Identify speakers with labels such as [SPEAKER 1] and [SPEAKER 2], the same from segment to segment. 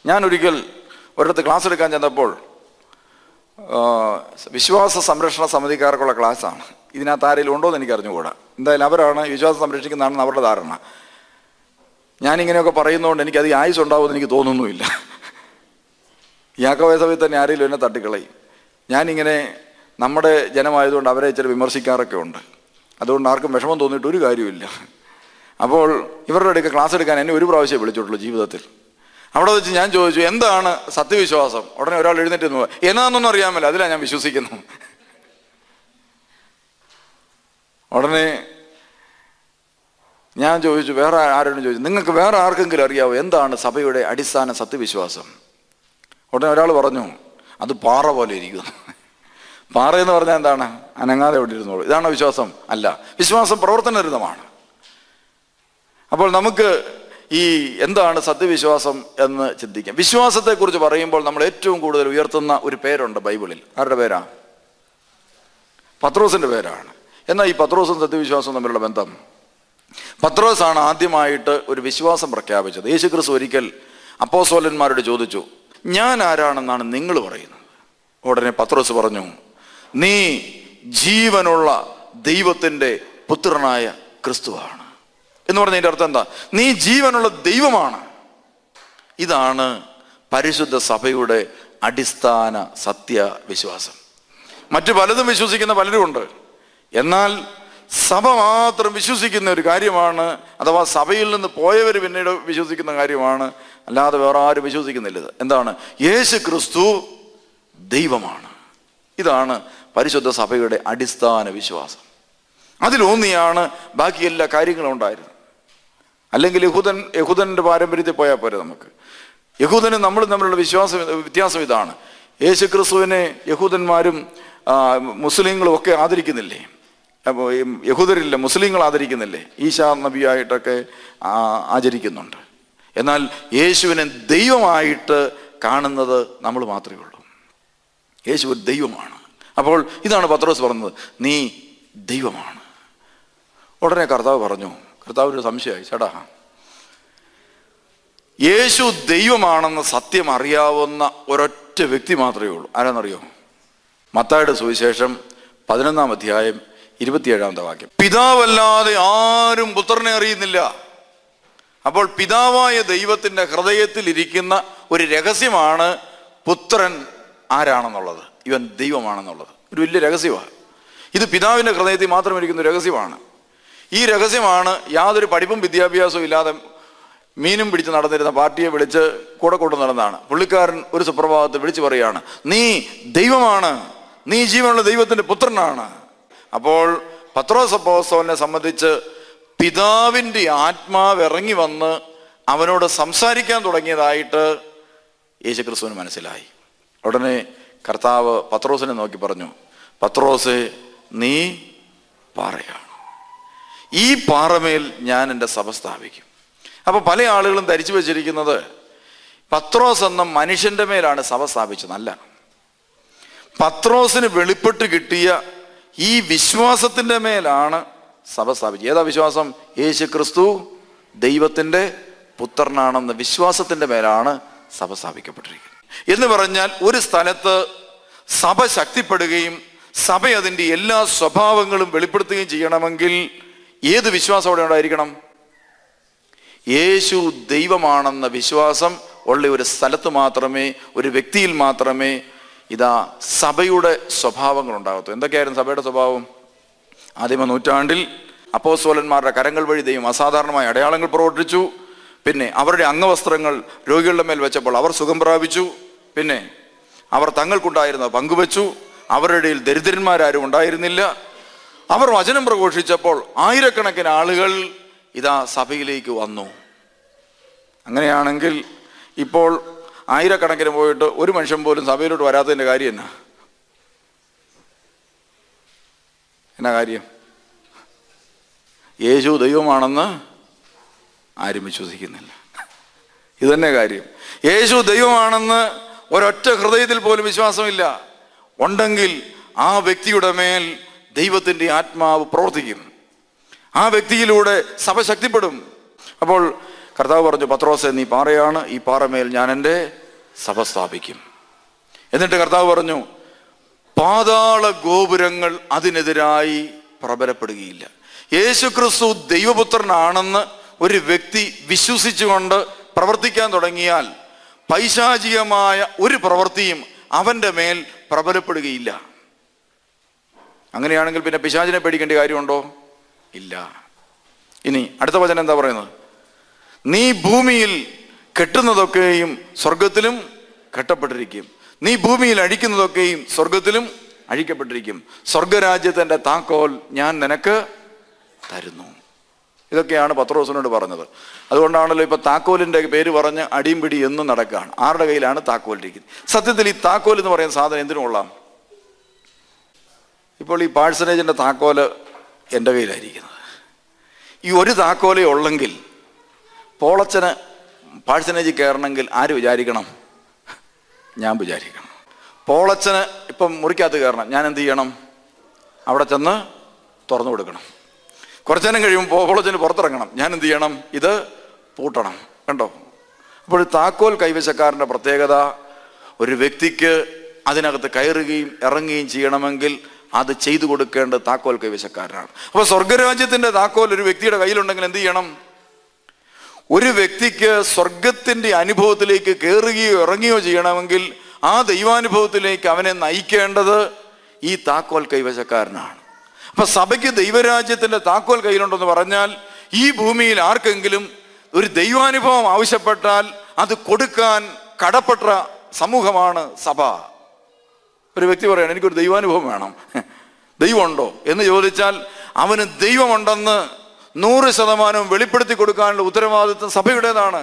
[SPEAKER 1] ഞാൻ ഒരിക്കൽ ഒരിടത്ത് ക്ലാസ് എടുക്കാൻ ചെന്നപ്പോൾ ആ, വിശ്വാസ സംരക്ഷണ സമിതിക്കാർക്കുള്ള ക്ലാസ്സാണ് ഇതിനകത്ത് ആരെങ്കിലും ഉണ്ടോ എന്ന് എനിക്ക് അറിഞ്ഞുകൂടാ എന്തായാലും അവരാണ് വിശ്വാസം സംരക്ഷിക്കുന്നതാണെന്ന് അവരുടെ ധാരണ ഞാനിങ്ങനെയൊക്കെ പറയുന്നതുകൊണ്ട് എനിക്കത് ആയുസ് ഉണ്ടാവുമെന്ന് എനിക്ക് തോന്നുന്നുമില്ല യാക്കോവയ സഭയിൽ തന്നെ ആരെങ്കിലും എന്നെ തട്ടിക്കളയും ഞാനിങ്ങനെ നമ്മുടെ ജനമായതുകൊണ്ട് അവരെ ഇച്ചിരി വിമർശിക്കാറൊക്കെ ഉണ്ട് അതുകൊണ്ട് ആർക്കും വിഷമം തോന്നിയിട്ട് ഒരു കാര്യമില്ല അപ്പോൾ ഇവരുടെ അടുക്ക ക്ലാസ് എടുക്കാൻ എന്നെ ഒരു പ്രാവശ്യമേ വിളിച്ചിട്ടുള്ളൂ ജീവിതത്തിൽ അവിടെ വെച്ച് ഞാൻ ചോദിച്ചു എന്താണ് സത്യവിശ്വാസം ഉടനെ ഒരാൾ എഴുന്നേറ്റ് നിന്ന് പോയി. എന്നാന്നൊന്നും അറിയാമല്ലോ അതിലാണ് ഞാൻ വിശ്വസിക്കുന്നത് ഉടനെ ഞാൻ ചോദിച്ചു വേറെ ആരോടും ചോദിച്ചു നിങ്ങൾക്ക് വേറെ ആർക്കെങ്കിലും അറിയാവോ എന്താണ് സഭയുടെ അടിസ്ഥാന സത്യവിശ്വാസം ഉടനെ ഒരാൾ പറഞ്ഞു അത് പാറ പോലെ ഇരിക്കുന്നു പാറ എന്ന് പറഞ്ഞാൽ എന്താണ് അനങ്ങാതെ ഇവിടെ ഇരുന്നോളൂ ഇതാണോ വിശ്വാസം അല്ല വിശ്വാസം പ്രവർത്തനരഹിതമാണ് അപ്പോൾ നമുക്ക് ഈ എന്താണ് സത്യവിശ്വാസം എന്ന് ചിന്തിക്കാം വിശ്വാസത്തെക്കുറിച്ച് പറയുമ്പോൾ നമ്മൾ ഏറ്റവും കൂടുതൽ ഉയർത്തുന്ന ഒരു പേരുണ്ട് ബൈബിളിൽ ആരുടെ പേരാ പത്രോസിന്റെ പേരാണ് എന്നാൽ ഈ പത്രോസും സത്യവിശ്വാസവും തമ്മിലുള്ള ബന്ധം പത്രോസാണ് ആദ്യമായിട്ട് ഒരു വിശ്വാസം പ്രഖ്യാപിച്ചത് യേശു ക്രിസ്തു ഒരിക്കൽ അപ്പോസോലന്മാരോട് ചോദിച്ചു ഞാൻ ആരാണെന്നാണ് നിങ്ങൾ പറയുന്നത് ഉടനെ പത്രോസ് പറഞ്ഞു നീ ജീവനുള്ള ദൈവത്തിൻ്റെ പുത്രനായ ക്രിസ്തുവാണ് എന്ന് പറഞ്ഞതിൻ്റെ അർത്ഥം എന്താ നീ ജീവനുള്ള ദൈവമാണ് ഇതാണ് പരിശുദ്ധ സഭയുടെ അടിസ്ഥാന സത്യവിശ്വാസം മറ്റു പലതും വിശ്വസിക്കുന്ന പലരുമുണ്ട് എന്നാൽ സഭ മാത്രം വിശ്വസിക്കുന്ന ഒരു കാര്യമാണ് അഥവാ സഭയിൽ നിന്ന് പോയവർ പിന്നീട് വിശ്വസിക്കുന്ന കാര്യമാണ് അല്ലാതെ വേറെ ആരും വിശ്വസിക്കുന്നില്ല ഇത് എന്താണ് യേശു ക്രിസ്തു ദൈവമാണ് ഇതാണ് പരിശുദ്ധ സഭയുടെ അടിസ്ഥാന വിശ്വാസം അതിലൂന്നിയാണ് ബാക്കി എല്ലാ കാര്യങ്ങളും ഉണ്ടായിരുന്നത് അല്ലെങ്കിൽ യഹൂദൻ യഹൂദന്റെ പാരമ്പര്യത്തിൽ പോയാൽ പോരെ നമുക്ക് യഹൂദനും നമ്മളും തമ്മിലുള്ള വിശ്വാസം വ്യത്യാസം ഇതാണ് യേശു ക്രിസ്തുവിനെ യഹൂദന്മാരും ആ, മുസ്ലിങ്ങളും ഒക്കെ ആദരിക്കുന്നില്ലേ അപ്പോൾ ഈ യഹൂദരില്ല മുസ്ലിങ്ങൾ ആദരിക്കുന്നില്ലേ ഈശാ നബിയായിട്ടൊക്കെ ആ, ആചരിക്കുന്നുണ്ട് എന്നാൽ യേശുവിനെ ദൈവമായിട്ട് കാണുന്നത് നമ്മൾ മാത്രമേ ഉള്ളൂ യേശു ഒരു ദൈവമാണ് അപ്പോൾ ഇതാണ് പത്രോസ് പറഞ്ഞത് നീ ദൈവമാണ് ഉടനെ കർത്താവ് പറഞ്ഞു കർത്താവിന് സംശയമായി ചേട്ടാ യേശു ദൈവമാണെന്ന് സത്യം അറിയാവുന്ന ഒരൊറ്റ വ്യക്തി മാത്രമേ ഉള്ളൂ ആരാന്നറിയോ മത്തായുടെ സുവിശേഷം പതിനൊന്നാം അധ്യായം ഇരുപത്തിയേഴാമത്തെ വാക്യം പിതാവല്ലാതെ ആരും പുത്രനെ അറിയുന്നില്ല അപ്പോൾ പിതാവായ ദൈവത്തിന്റെ ഹൃദയത്തിൽ ഇരിക്കുന്ന ഒരു രഹസ്യമാണ് പുത്രൻ ആരാണെന്നുള്ളത് ഇവൻ ദൈവമാണെന്നുള്ളത് ഒരു വലിയ രഹസ്യമാണ് ഇത് പിതാവിന്റെ ഹൃദയത്തിൽ മാത്രം ഇരിക്കുന്ന ഒരു രഹസ്യമാണ് ഈ രഹസ്യമാണ് യാതൊരു പഠിപ്പും വിദ്യാഭ്യാസവും ഇല്ലാതെ മീനും പിടിച്ച് നടന്നിരുന്ന പാർട്ടിയെ വിളിച്ച് കൂടെ കൊണ്ടു നടന്നതാണ് പുള്ളിക്കാരൻ ഒരു സുപ്രഭാതത്തിൽ വിളിച്ചു പറയാണ് നീ ദൈവമാണ് നീ ജീവനുള്ള ദൈവത്തിന്റെ പുത്രനാണ് അപ്പോൾ പത്രോസ് അപ്പോസ്തലനെ സംബന്ധിച്ച് പിതാവിൻ്റെ ആത്മാവ് ഇറങ്ങി വന്ന് അവനോട് സംസാരിക്കാൻ തുടങ്ങിയതായിട്ട് യേശുക്രിസ്തുവിന് മനസ്സിലായി ഉടനെ കർത്താവ് പത്രോസിനെ നോക്കി പറഞ്ഞു പത്രോസെ നീ പാറയാണ് ഈ പാറമേൽ ഞാൻ എൻ്റെ സഭ സ്ഥാപിക്കും അപ്പൊ പല ആളുകളും ധരിച്ചു വെച്ചിരിക്കുന്നത് പത്രോസ് എന്ന മനുഷ്യന്റെ മേലാണ് സഭ സ്ഥാപിച്ചതല്ല പത്രോസിന് വെളിപ്പെട്ട് കിട്ടിയ ഈ വിശ്വാസത്തിന്റെ മേലാണ് സഭ സ്ഥാപിച്ചത് ഏതാ വിശ്വാസം യേശു ക്രിസ്തു ദൈവത്തിന്റെ പുത്രനാണെന്ന വിശ്വാസത്തിന്റെ മേലാണ് സഭ സ്ഥാപിക്കപ്പെട്ടിരിക്കുന്നത് എന്ന് പറഞ്ഞാൽ ഒരു സ്ഥലത്ത് സഭ ശക്തിപ്പെടുകയും സഭ അതിൻ്റെ എല്ലാ സ്വഭാവങ്ങളും വെളിപ്പെടുത്തുകയും ചെയ്യണമെങ്കിൽ ഏത് വിശ്വാസം അവിടെ ഉണ്ടായിരിക്കണം യേശു ദൈവമാണെന്ന വിശ്വാസം ഉള്ള ഒരു സ്ഥലത്ത് മാത്രമേ ഒരു വ്യക്തിയിൽ മാത്രമേ ഇതാ സഭയുടെ സ്വഭാവങ്ങൾ ഉണ്ടാകത്തു എന്തൊക്കെയായിരുന്നു സഭയുടെ സ്വഭാവം ആദിമ നൂറ്റാണ്ടിൽ അപ്പോസ്തോലന്മാരുടെ കരങ്ങൾ വഴി ദൈവം അസാധാരണമായ അടയാളങ്ങൾ പ്രവർത്തിച്ചു പിന്നെ അവരുടെ അംഗവസ്ത്രങ്ങൾ രോഗികളുടെ മേൽ വെച്ചപ്പോൾ അവർ സുഖം പ്രാപിച്ചു പിന്നെ അവർ തങ്ങൾക്കുണ്ടായിരുന്ന പങ്കുവച്ചു അവരുടെ ഇടയിൽ ദരിദ്രന്മാരാരും ഉണ്ടായിരുന്നില്ല അവർ വചനം പ്രഘോഷിച്ചപ്പോൾ ആയിരക്കണക്കിന് ആളുകൾ ഇതാ സഭയിലേക്ക് വന്നു അങ്ങനെയാണെങ്കിൽ ഇപ്പോൾ ആയിരക്കണക്കിന് പോയിട്ട് ഒരു മനുഷ്യൻ പോലും സഭയിലോട്ട് വരാത്തതിൻ്റെ കാര്യം എന്നാ എന്നാ കാര്യം യേശു ദൈവമാണെന്ന് ആരും വിശ്വസിക്കുന്നില്ല ഇതന്നെ കാര്യം യേശു ദൈവമാണെന്ന് ഒരൊറ്റ ഹൃദയത്തിൽ പോലും വിശ്വാസമില്ല ഉണ്ടെങ്കിൽ ആ വ്യക്തിയുടെ മേൽ ദൈവത്തിൻ്റെ ആത്മാവ് പ്രവർത്തിക്കും ആ വ്യക്തിയിലൂടെ സഭ ശക്തിപ്പെടും അപ്പോൾ കർത്താവ് പറഞ്ഞു പത്രോസെ നീ പാറയാണ് ഈ പാറമേൽ ഞാൻ എൻ്റെ സഭ സ്ഥാപിക്കും എന്നിട്ട് കർത്താവ് പറഞ്ഞു പാതാള ഗോപുരങ്ങൾ അതിനെതിരായി പ്രബലപ്പെടുകയില്ല യേശു ക്രിസ്തു ദൈവപുത്രനാണെന്ന് ഒരു വ്യക്തി വിശ്വസിച്ചുകൊണ്ട് പ്രവർത്തിക്കാൻ തുടങ്ങിയാൽ പൈശാചികമായ ഒരു പ്രവൃത്തിയും അവൻ്റെ മേൽ പ്രബലപ്പെടുകയില്ല അങ്ങനെയാണെങ്കിൽ പിന്നെ പിശാചിനെ പേടിക്കേണ്ട കാര്യമുണ്ടോ ഇല്ല ഇനി അടുത്ത വചനം എന്താ പറയുന്നത് നീ ഭൂമിയിൽ കെട്ടുന്നതൊക്കെയും സ്വർഗത്തിലും കെട്ടപ്പെട്ടിരിക്കും നീ ഭൂമിയിൽ അഴിക്കുന്നതൊക്കെയും സ്വർഗത്തിലും അഴിക്കപ്പെട്ടിരിക്കും സ്വർഗരാജ്യത്തിൻ്റെ താക്കോൽ ഞാൻ നിനക്ക് തരുന്നു ഇതൊക്കെയാണ് പത്രോസിനോട് പറഞ്ഞത് അതുകൊണ്ടാണല്ലോ ഇപ്പൊ താക്കോലിന്റെ പേര് പറഞ്ഞ് അടിയും പിടി എന്നും നടക്കുകയാണ് ആരുടെ കയ്യിലാണ് താക്കോൽ ഇരിക്കുന്നത് സത്യത്തിൽ ഈ താക്കോൽ എന്ന് പറയുന്ന സാധനം എന്തിനു കൊള്ളാം ഇപ്പോൾ ഈ പാഴ്സനേജിന്റെ താക്കോല് എൻ്റെ കയ്യിലായിരിക്കുന്നത് ഈ ഒരു താക്കോലേ ഉള്ളെങ്കിൽ പോളച്ചന് പാഴ്സനേജിൽ കയറണമെങ്കിൽ ആര് വിചാരിക്കണം ഞാൻ വിചാരിക്കണം പോളച്ചന് ഇപ്പം മുറിക്കകത്ത് കയറണം ഞാൻ എന്ത് ചെയ്യണം അവിടെ ചെന്ന് തുറന്നു കൊടുക്കണം കുറച്ചു നേരം കഴിയുമ്പോൾ പോളച്ചന് പുറത്തിറങ്ങണം ഞാൻ എന്ത് ചെയ്യണം ഇത് പൂട്ടണം കണ്ടോ അപ്പോൾ ഈ താക്കോൽ കൈവശക്കാരൻ്റെ പ്രത്യേകത ഒരു വ്യക്തിക്ക് അതിനകത്ത് കയറുകയും ഇറങ്ങുകയും ചെയ്യണമെങ്കിൽ അത് ചെയ്തു കൊടുക്കേണ്ടത് താക്കോൽ കൈവശക്കാരനാണ് അപ്പോൾ സ്വർഗരാജ്യത്തിൻ്റെ താക്കോൽ ഒരു വ്യക്തിയുടെ കയ്യിലുണ്ടെങ്കിൽ എന്ത് ചെയ്യണം ഒരു വ്യക്തിക്ക് സ്വർഗത്തിന്റെ അനുഭവത്തിലേക്ക് കയറുകയോ ഇറങ്ങുകയോ ചെയ്യണമെങ്കിൽ ആ ദൈവാനുഭവത്തിലേക്ക് അവനെ നയിക്കേണ്ടത് ഈ താക്കോൽ കൈവശക്കാരനാണ് അപ്പൊ സഭയ്ക്ക് ദൈവരാജ്യത്തിന്റെ താക്കോൽ കയ്യിലുണ്ടെന്ന് പറഞ്ഞാൽ ഈ ഭൂമിയിൽ ആർക്കെങ്കിലും ഒരു ദൈവാനുഭവം ആവശ്യപ്പെട്ടാൽ അത് കൊടുക്കാൻ കടപ്പെട്ട സമൂഹമാണ് സഭ ഒരു വ്യക്തി പറയണം എനിക്കൊരു ദൈവാനുഭവം വേണം ദൈവമുണ്ടോ എന്ന് ചോദിച്ചാൽ അവന് ദൈവമുണ്ടെന്ന് നൂറ് ശതമാനവും വെളിപ്പെടുത്തി കൊടുക്കാനുള്ള ഉത്തരവാദിത്വം സഭയുടേതാണ്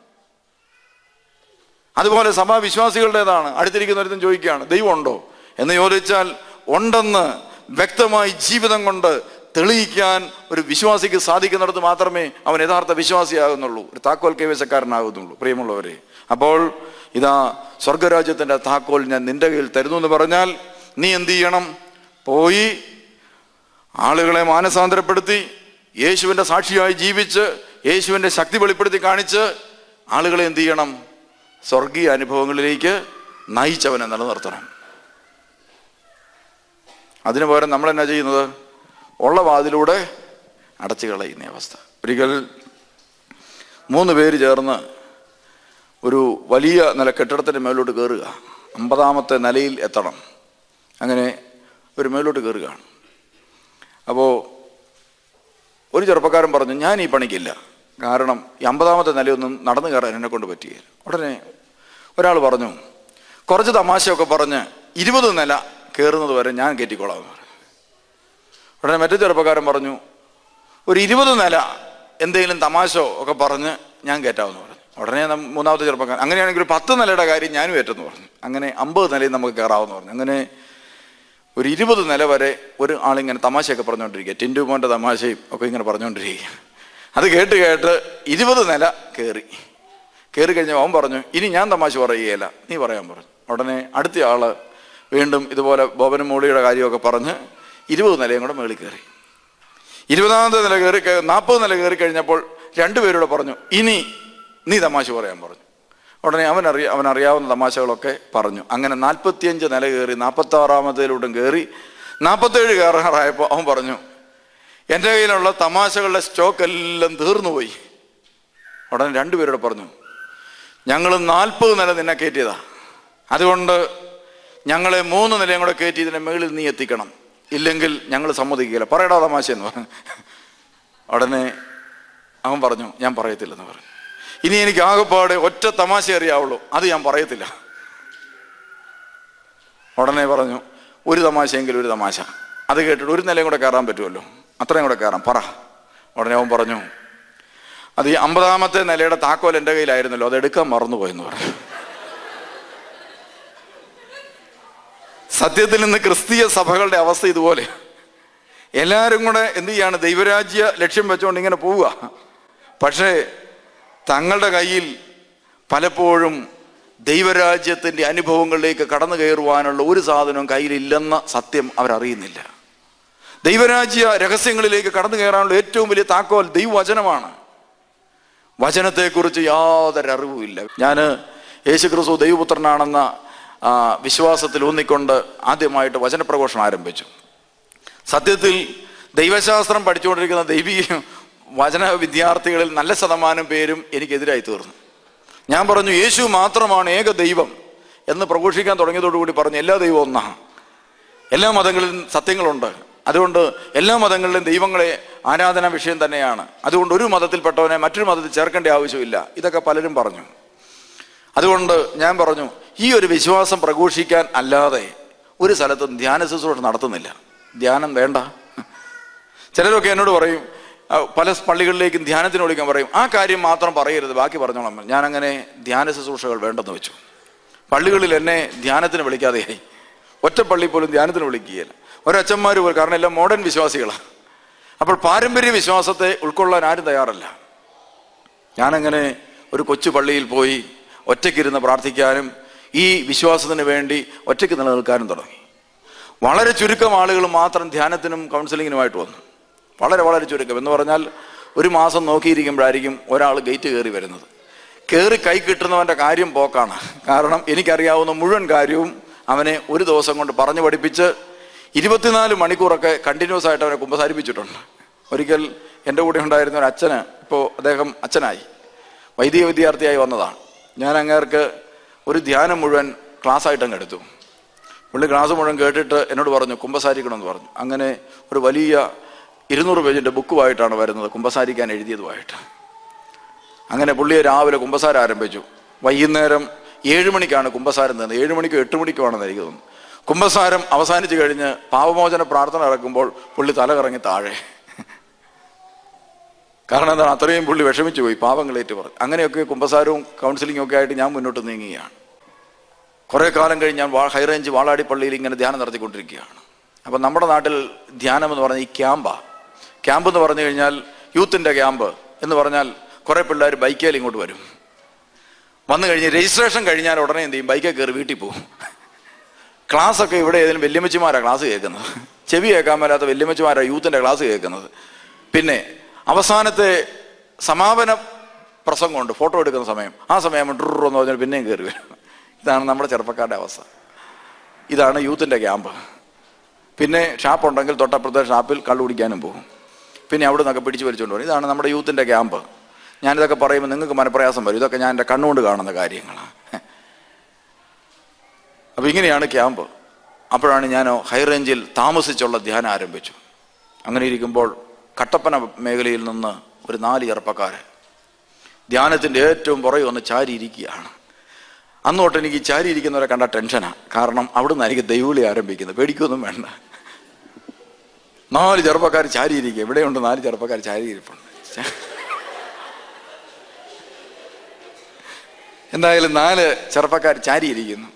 [SPEAKER 1] അതുപോലെ സഭാ വിശ്വാസികളുടേതാണ് അടുത്തിരിക്കുന്നവരും ചോദിക്കുകയാണ് ദൈവമുണ്ടോ എന്ന് ചോദിച്ചാൽ ഉണ്ടെന്ന് വ്യക്തമായി ജീവിതം കൊണ്ട് തെളിയിക്കാൻ ഒരു വിശ്വാസിക്ക് സാധിക്കുന്നിടത്ത് മാത്രമേ അവൻ യഥാർത്ഥ വിശ്വാസിയാകുന്നുള്ളൂ ഒരു താക്കോൽ കൈവശക്കാരനാകുന്നുള്ളൂ പ്രിയമുള്ളവരെ അപ്പോൾ ഇതാ സ്വർഗരാജ്യത്തിന്റെ താക്കോൽ ഞാൻ നിന്റെ കയ്യിൽ തരുന്നു എന്ന് പറഞ്ഞാൽ നീ എന്ത് ചെയ്യണം പോയി ആളുകളെ മാനസാന്തരപ്പെടുത്തി യേശുവിൻ്റെ സാക്ഷിയായി ജീവിച്ച് യേശുവിൻ്റെ ശക്തി വെളിപ്പെടുത്തി കാണിച്ച് ആളുകളെ എന്ത് ചെയ്യണം സ്വർഗീയ അനുഭവങ്ങളിലേക്ക് നയിച്ചവനെ നിലനിർത്തണം അതിനു പകരം നമ്മൾ എന്നാ ചെയ്യുന്നത് ഉള്ള വാതിലൂടെ അടച്ചു കളയുന്ന അവസ്ഥ ഒരിക്കൽ മൂന്ന് പേര് ചേർന്ന് ഒരു വലിയ നില കെട്ടിടത്തിൻ്റെ മേലോട്ട് കയറുക അമ്പതാമത്തെ നിലയിൽ എത്തണം അങ്ങനെ ഒരു മേലോട്ട് കയറുകയാണ് അപ്പോൾ ഒരു ചെറുപ്പക്കാരൻ പറഞ്ഞു ഞാൻ ഈ പണിക്കില്ല കാരണം ഈ അമ്പതാമത്തെ നിലയൊന്നും നടന്നു കയറാൻ എന്നെ കൊണ്ട് പറ്റുകയില്ല ഉടനെ ഒരാൾ പറഞ്ഞു കുറച്ച് തമാശയൊക്കെ പറഞ്ഞ് ഇരുപത് നില കയറുന്നത് വരെ ഞാൻ കയറ്റിക്കോളാം എന്ന് പറഞ്ഞു ഉടനെ മറ്റു ചെറുപ്പക്കാരൻ പറഞ്ഞു ഒരു ഇരുപത് നില എന്തെങ്കിലും തമാശോ ഒക്കെ പറഞ്ഞ് ഞാൻ കയറ്റാമെന്ന് പറഞ്ഞു ഉടനെ നം- മൂന്നാമത്തെ ചെറുപ്പക്കാരൻ അങ്ങനെയാണെങ്കിൽ ഒരു പത്ത് നിലയുടെ കാര്യം ഞാനും ഏറ്റെന്ന് പറഞ്ഞു അങ്ങനെ അമ്പത് നിലയിൽ നമുക്ക് കയറാമെന്ന് പറഞ്ഞു അങ്ങനെ ഒരു ഇരുപത് നില വരെ ഒരു ആളിങ്ങനെ തമാശയൊക്കെ പറഞ്ഞുകൊണ്ടിരിക്കുക ടിൻഡു മോൻ്റെ തമാശയും ഒക്കെ ഇങ്ങനെ പറഞ്ഞുകൊണ്ടിരിക്കുക അത് കേട്ട് കേട്ട് ഇരുപത് നില കയറി കയറി കഴിഞ്ഞപ്പോൾ അവൻ പറഞ്ഞു ഇനി ഞാൻ തമാശ പറയുകയില്ല നീ പറയാൻ പറഞ്ഞു ഉടനെ അടുത്ത ആള് വീണ്ടും ഇതുപോലെ ബോബനും മോളിയുടെ കാര്യമൊക്കെ പറഞ്ഞ് ഇരുപത് നിലയും കൂടെ മേളിൽ കയറി ഇരുപതാമത്തെ നില കയറി നാൽപ്പത് നില കയറി കഴിഞ്ഞപ്പോൾ രണ്ടുപേരോട് പറഞ്ഞു ഇനി നീ തമാശ പറയാൻ പറഞ്ഞു ഉടനെ അവൻ അറിയ അവൻ അറിയാവുന്ന തമാശകളൊക്കെ പറഞ്ഞു അങ്ങനെ നാൽപ്പത്തിയഞ്ച് നില കയറി നാൽപ്പത്തി ആറാമത്തേലൂടെ കയറി നാൽപ്പത്തേഴ് കയറാറായപ്പോൾ അവൻ പറഞ്ഞു എൻ്റെ കയ്യിലുള്ള തമാശകളുടെ സ്റ്റോക്ക് എല്ലാം തീർന്നുപോയി ഉടനെ രണ്ടുപേരോട് പറഞ്ഞു ഞങ്ങൾ നാൽപ്പത് നില നിന്നെ കയറ്റിയതാ അതുകൊണ്ട് ഞങ്ങളെ മൂന്ന് നിലയും കൂടെ കയറ്റി ഇതിൻ്റെ മുകളിൽ നീ എത്തിക്കണം ഇല്ലെങ്കിൽ ഞങ്ങൾ സമ്മതിക്കില്ല പറയടാ തമാശ എന്ന് പറഞ്ഞു ഉടനെ അവൻ പറഞ്ഞു ഞാൻ പറയത്തില്ലെന്ന് പറഞ്ഞു ഇനി എനിക്ക് ആകെപ്പാടെ ഒറ്റ തമാശ അറിയാവുള്ളൂ അത് ഞാൻ പറയത്തില്ല ഉടനെ പറഞ്ഞു ഒരു തമാശയെങ്കിലും ഒരു തമാശ അത് കേട്ടിട്ട് ഒരു നിലയും കൂടെ കയറാൻ പറ്റുമല്ലോ അത്രയും കൂടെ കയറാം പറ ഉടനെ അവൻ പറഞ്ഞു അത് ഈ അമ്പതാമത്തെ നിലയുടെ താക്കോൽ എൻ്റെ കയ്യിലായിരുന്നല്ലോ അത് എടുക്കാൻ മറന്നുപോയെന്ന് പറഞ്ഞു സത്യത്തിൽ ഇന്ന് ക്രിസ്തീയ സഭകളുടെ അവസ്ഥ ഇതുപോലെ എല്ലാവരും കൂടെ എന്ത് ചെയ്യാണ് ദൈവരാജ്യ ലക്ഷ്യം വെച്ചുകൊണ്ട് ഇങ്ങനെ പോവുക പക്ഷേ തങ്ങളുടെ കയ്യിൽ പലപ്പോഴും ദൈവരാജ്യത്തിൻ്റെ അനുഭവങ്ങളിലേക്ക് കടന്നു കയറുവാനുള്ള ഒരു സാധനവും കയ്യിലില്ലെന്ന സത്യം അവരറിയുന്നില്ല ദൈവരാജ്യ രഹസ്യങ്ങളിലേക്ക് കടന്നു കയറാനുള്ള ഏറ്റവും വലിയ താക്കോൽ ദൈവവചനമാണ് വചനത്തെക്കുറിച്ച് യാതൊരു അറിവുമില്ല ഞാൻ യേശുക്രിസ്തു ദൈവപുത്രനാണെന്ന ആ, വിശ്വാസത്തിൽ ഊന്നിക്കൊണ്ട് ആദ്യമായിട്ട് വചനപ്രഘോഷണം ആരംഭിച്ചു സത്യത്തിൽ ദൈവശാസ്ത്രം പഠിച്ചുകൊണ്ടിരിക്കുന്ന ദൈവീയ വചന വിദ്യാർത്ഥികളിൽ നല്ല ശതമാനം പേരും എനിക്കെതിരായി തീർന്നു ഞാൻ പറഞ്ഞു യേശു മാത്രമാണ് ഏക ദൈവം എന്ന് പ്രഘോഷിക്കാൻ തുടങ്ങിയതോടുകൂടി പറഞ്ഞു എല്ലാ ദൈവവും ഒന്നാണ് എല്ലാ മതങ്ങളിലും സത്യങ്ങളുണ്ട് അതുകൊണ്ട് എല്ലാ മതങ്ങളിലും ദൈവങ്ങളെ ആരാധനാ വിഷയം തന്നെയാണ് അതുകൊണ്ട് ഒരു മതത്തിൽപ്പെട്ടവനെ മറ്റൊരു മതത്തിൽ ചേർക്കേണ്ട ആവശ്യമില്ല ഇതൊക്കെ പലരും പറഞ്ഞു അതുകൊണ്ട് ഞാൻ പറഞ്ഞു ഈ ഒരു വിശ്വാസം പ്രഘോഷിക്കാൻ അല്ലാതെ ഒരു സ്ഥലത്തും ധ്യാന ശുശ്രൂഷ നടത്തുന്നില്ല ധ്യാനം വേണ്ട ചിലരൊക്കെ എന്നോട് പറയും ആ, പല പള്ളികളിലേക്കും ധ്യാനത്തിന് വിളിക്കാൻ പറയും ആ കാര്യം മാത്രം പറയരുത് ബാക്കി പറഞ്ഞോളാം ഞാൻ അങ്ങനെ ധ്യാന ശുശ്രൂഷകൾ വേണ്ടെന്ന് വെച്ചു പള്ളികളിൽ എന്നെ ധ്യാനത്തിന് വിളിക്കാതെയായി ഒറ്റ പള്ളി പോലും ധ്യാനത്തിന് വിളിക്കുകയില്ല ഒരച്ഛന്മാർ പോലും കാരണം എല്ലാം മോഡേൺ വിശ്വാസികളാണ് അപ്പോൾ പാരമ്പര്യ വിശ്വാസത്തെ ഉൾക്കൊള്ളാൻ ആരും തയ്യാറല്ല ഞാനങ്ങനെ ഒരു കൊച്ചു പള്ളിയിൽ പോയി ഒറ്റയ്ക്കിരുന്ന് പ്രാർത്ഥിക്കാനും ഈ വിശ്വാസത്തിന് വേണ്ടി ഒറ്റയ്ക്ക് നിലനിൽക്കാനും തുടങ്ങി വളരെ ചുരുക്കം ആളുകൾ മാത്രം ധ്യാനത്തിനും കൗൺസിലിങ്ങിനുമായിട്ട് വന്നു വളരെ വളരെ ചുരുക്കം എന്ന് പറഞ്ഞാൽ ഒരു മാസം നോക്കിയിരിക്കുമ്പോഴായിരിക്കും ഒരാൾ ഗേറ്റ് കയറി വരുന്നത് കയറി കൈ കിട്ടുന്നവൻ്റെ കാര്യം പോക്കാണ് കാരണം എനിക്കറിയാവുന്ന മുഴുവൻ കാര്യവും അവനെ ഒരു ദിവസം കൊണ്ട് പറഞ്ഞു പഠിപ്പിച്ച് ഇരുപത്തിനാല് മണിക്കൂറൊക്കെ കണ്ടിന്യൂസ് ആയിട്ട് അവനെ കുമ്പസാരിപ്പിച്ചിട്ടുണ്ട് ഒരിക്കൽ എൻ്റെ കൂടെ ഉണ്ടായിരുന്ന ഒരു അച്ഛന് ഇപ്പോൾ അദ്ദേഹം അച്ഛനായി വൈദിക വിദ്യാർത്ഥിയായി വന്നതാണ് ഞാൻ അങ്ങേർക്ക് ഒരു ധ്യാനം മുഴുവൻ ക്ലാസ് ആയിട്ട് അങ്ങ് എടുത്തു പുള്ളി ക്ലാസ് മുഴുവൻ കേട്ടിട്ട് എന്നോട് പറഞ്ഞു കുമ്പസാരിക്കണമെന്ന് പറഞ്ഞു അങ്ങനെ ഒരു വലിയ ഇരുന്നൂറ് പേജിൻ്റെ ബുക്കുമായിട്ടാണ് വരുന്നത് കുമ്പസാരിക്കാൻ എഴുതിയതുമായിട്ട് അങ്ങനെ പുള്ളിയെ രാവിലെ കുമ്പസാരം ആരംഭിച്ചു വൈകുന്നേരം ഏഴ് മണിക്കാണ് കുമ്പസാരം തന്നത് ഏഴ് മണിക്കോ എട്ട് മണിക്കോ ആണെന്ന് എനിക്ക് തോന്നുന്നു കുമ്പസാരം അവസാനിച്ച് കഴിഞ്ഞ് പാവമോചന പ്രാർത്ഥന നടക്കുമ്പോൾ പുള്ളി തല കറങ്ങി താഴെ കാരണം എന്താണ് അത്രയും പുള്ളി വിഷമിച്ചു പോയി പാവങ്ങളേറ്റ് പറഞ്ഞു അങ്ങനെയൊക്കെ കുമ്പസാരവും കൗൺസിലിംഗും ഒക്കെ ആയിട്ട് ഞാൻ മുന്നോട്ട് നീങ്ങുകയാണ് കുറെ കാലം കഴിഞ്ഞ് ഞാൻ വാ- ഹൈറേഞ്ച് വാളാടി പള്ളിയിൽ ഇങ്ങനെ ധ്യാനം നടത്തിക്കൊണ്ടിരിക്കുകയാണ് അപ്പം നമ്മുടെ നാട്ടിൽ ധ്യാനം എന്ന് പറഞ്ഞാൽ ഈ ക്യാമ്പാ ക്യാമ്പ് എന്ന് പറഞ്ഞു കഴിഞ്ഞാൽ യൂത്തിൻ്റെ ക്യാമ്പ് എന്ന് പറഞ്ഞാൽ കുറെ പിള്ളേർ ബൈക്കേൽ ഇങ്ങോട്ട് വരും വന്നു കഴിഞ്ഞ് രജിസ്ട്രേഷൻ കഴിഞ്ഞാൽ ഉടനെ എന്ത് ചെയ്യും ബൈക്കിൽ കയറി വീട്ടിൽ പോകും ക്ലാസ് ഒക്കെ ഇവിടെ ഏതെങ്കിലും വല്യമ്മച്ചിമാരാണ് ക്ലാസ് കേൾക്കുന്നത് ചെവി കേൾക്കാൻ മേലാത്ത വല്യമ്മച്ചിമാരാണ് യൂത്തിൻ്റെ ക്ലാസ് കേൾക്കുന്നത് പിന്നെ അവസാനത്തെ സമാപന പ്രസംഗമുണ്ട് ഫോട്ടോ എടുക്കുന്ന സമയം ആ സമയം ഡ്രർ എന്ന് പറഞ്ഞാൽ പിന്നെയും കയറി വരും ഇതാണ് നമ്മുടെ ചെറുപ്പക്കാരുടെ അവസ്ഥ ഇതാണ് യൂത്തിൻ്റെ ക്യാമ്പ് പിന്നെ ഷാപ്പ് ഉണ്ടെങ്കിൽ തൊട്ടപ്പുറത്തെ ഷാപ്പിൽ കള്ളു കുടിക്കാനും പോകും പിന്നെ അവിടെ നിന്നൊക്കെ പിടിച്ചു വലിച്ചുകൊണ്ട് വരും ഇതാണ് നമ്മുടെ യൂത്തിൻ്റെ ക്യാമ്പ് ഞാനിതൊക്കെ പറയുമ്പോൾ നിങ്ങൾക്ക് മനപ്രയാസം വരും ഇതൊക്കെ ഞാൻ എൻ്റെ കണ്ണുകൊണ്ട് കാണുന്ന കാര്യങ്ങളാണ് അപ്പോൾ ഇങ്ങനെയാണ് ക്യാമ്പ് അപ്പോഴാണ് ഞാൻ ഹൈറേഞ്ചിൽ താമസിച്ചുള്ള ധ്യാനം ആരംഭിച്ചു അങ്ങനെ ഇരിക്കുമ്പോൾ കട്ടപ്പന മേഖലയിൽ നിന്ന് ഒരു നാല് ചെറുപ്പക്കാരൻ ധ്യാനത്തിൻ്റെ ഏറ്റവും പുറകെ ഒന്ന് ചാരിയിരിക്കുകയാണ് അന്ന് തൊട്ട് എനിക്ക് ഈ ചാരി ഇരിക്കുന്നവരെ കണ്ട ടെൻഷനാണ് കാരണം അവിടുന്ന് എനിക്ക് ദൈവവിളി ആരംഭിക്കുന്നത് പേടിക്കൊന്നും വേണ്ട നാല് ചെറുപ്പക്കാർ ചാരി ഇരിക്കുക ഇവിടെയുണ്ട് നാല് ചെറുപ്പക്കാർ ചാരി ഇരിപ്പുണ്ട് എന്തായാലും നാല് ചെറുപ്പക്കാർ ചാരി ഇരിക്കുന്നു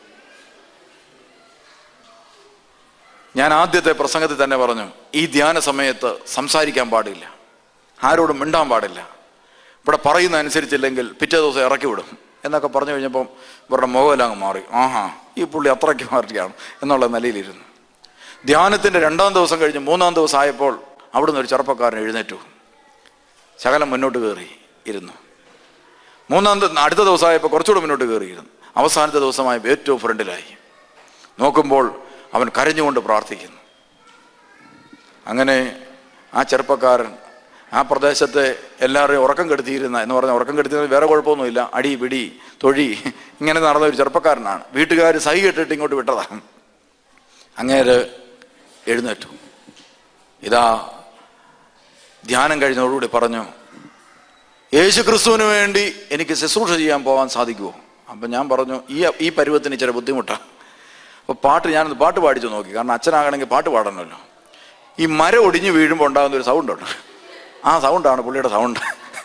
[SPEAKER 1] ഞാൻ ആദ്യത്തെ പ്രസംഗത്തിൽ തന്നെ പറഞ്ഞു ഈ ധ്യാന സമയത്ത് സംസാരിക്കാൻ പാടില്ല ആരോടും മിണ്ടാൻ പാടില്ല ഇവിടെ പറയുന്ന അനുസരിച്ചില്ലെങ്കിൽ പിറ്റേ ദിവസം ഇറക്കി വിടും എന്നൊക്കെ പറഞ്ഞു കഴിഞ്ഞപ്പം ഇവരുടെ മുഖമെല്ലാം അങ്ങ് മാറി ആഹാ ഈ പുള്ളി അത്രയ്ക്ക് മാറിയാണ് എന്നുള്ള നിലയിലിരുന്നു ധ്യാനത്തിന്റെ രണ്ടാം ദിവസം കഴിഞ്ഞ് മൂന്നാം ദിവസം ആയപ്പോൾ അവിടുന്ന് ഒരു ചെറുപ്പക്കാരൻ എഴുന്നേറ്റു ശകലം മുന്നോട്ട് കയറി ഇരുന്നു മൂന്നാം ദി- അടുത്ത ദിവസമായപ്പോൾ കുറച്ചുകൂടെ മുന്നോട്ട് കയറിയിരുന്നു അവസാനത്തെ ദിവസമായപ്പോൾ ഏറ്റവും ഫ്രണ്ടിലായി നോക്കുമ്പോൾ അവൻ കരഞ്ഞുകൊണ്ട് പ്രാർത്ഥിക്കുന്നു അങ്ങനെ ആ ചെറുപ്പക്കാരൻ ആ പ്രദേശത്തെ എല്ലാവരെയും ഉറക്കം കെടുത്തിയിരുന്ന എന്ന് പറഞ്ഞാൽ ഉറക്കം കെടുത്തിയിരുന്ന വേറെ കുഴപ്പമൊന്നുമില്ല അടി പിടി തൊഴി ഇങ്ങനെ നടന്ന ഒരു ചെറുപ്പക്കാരനാണ് വീട്ടുകാർ സൈ കെട്ടിട്ട് ഇങ്ങോട്ട് വിട്ടതാണ് അങ്ങേര് എഴുന്നേറ്റു ഇതാ ധ്യാനം കഴിഞ്ഞതോടുകൂടി പറഞ്ഞു യേശു ക്രിസ്തുവിന് വേണ്ടി എനിക്ക് ശുശ്രൂഷ ചെയ്യാൻ പോകാൻ സാധിക്കുമോ അപ്പം ഞാൻ പറഞ്ഞു ഈ ഈ പരുവത്തിന് ഇച്ചിരി ബുദ്ധിമുട്ടാണ് അപ്പോൾ പാട്ട് ഞാനൊന്ന് പാട്ട് പാടിച്ചു നോക്കി കാരണം അച്ഛനാകണമെങ്കിൽ പാട്ട് പാടണമല്ലോ ഈ മരം ഒടിഞ്ഞു വീഴുമ്പോൾ ഉണ്ടാകുന്ന ഒരു സൗണ്ട് ഉണ്ട് ആ സൗണ്ടാണ് പുള്ളിയുടെ സൗണ്ട്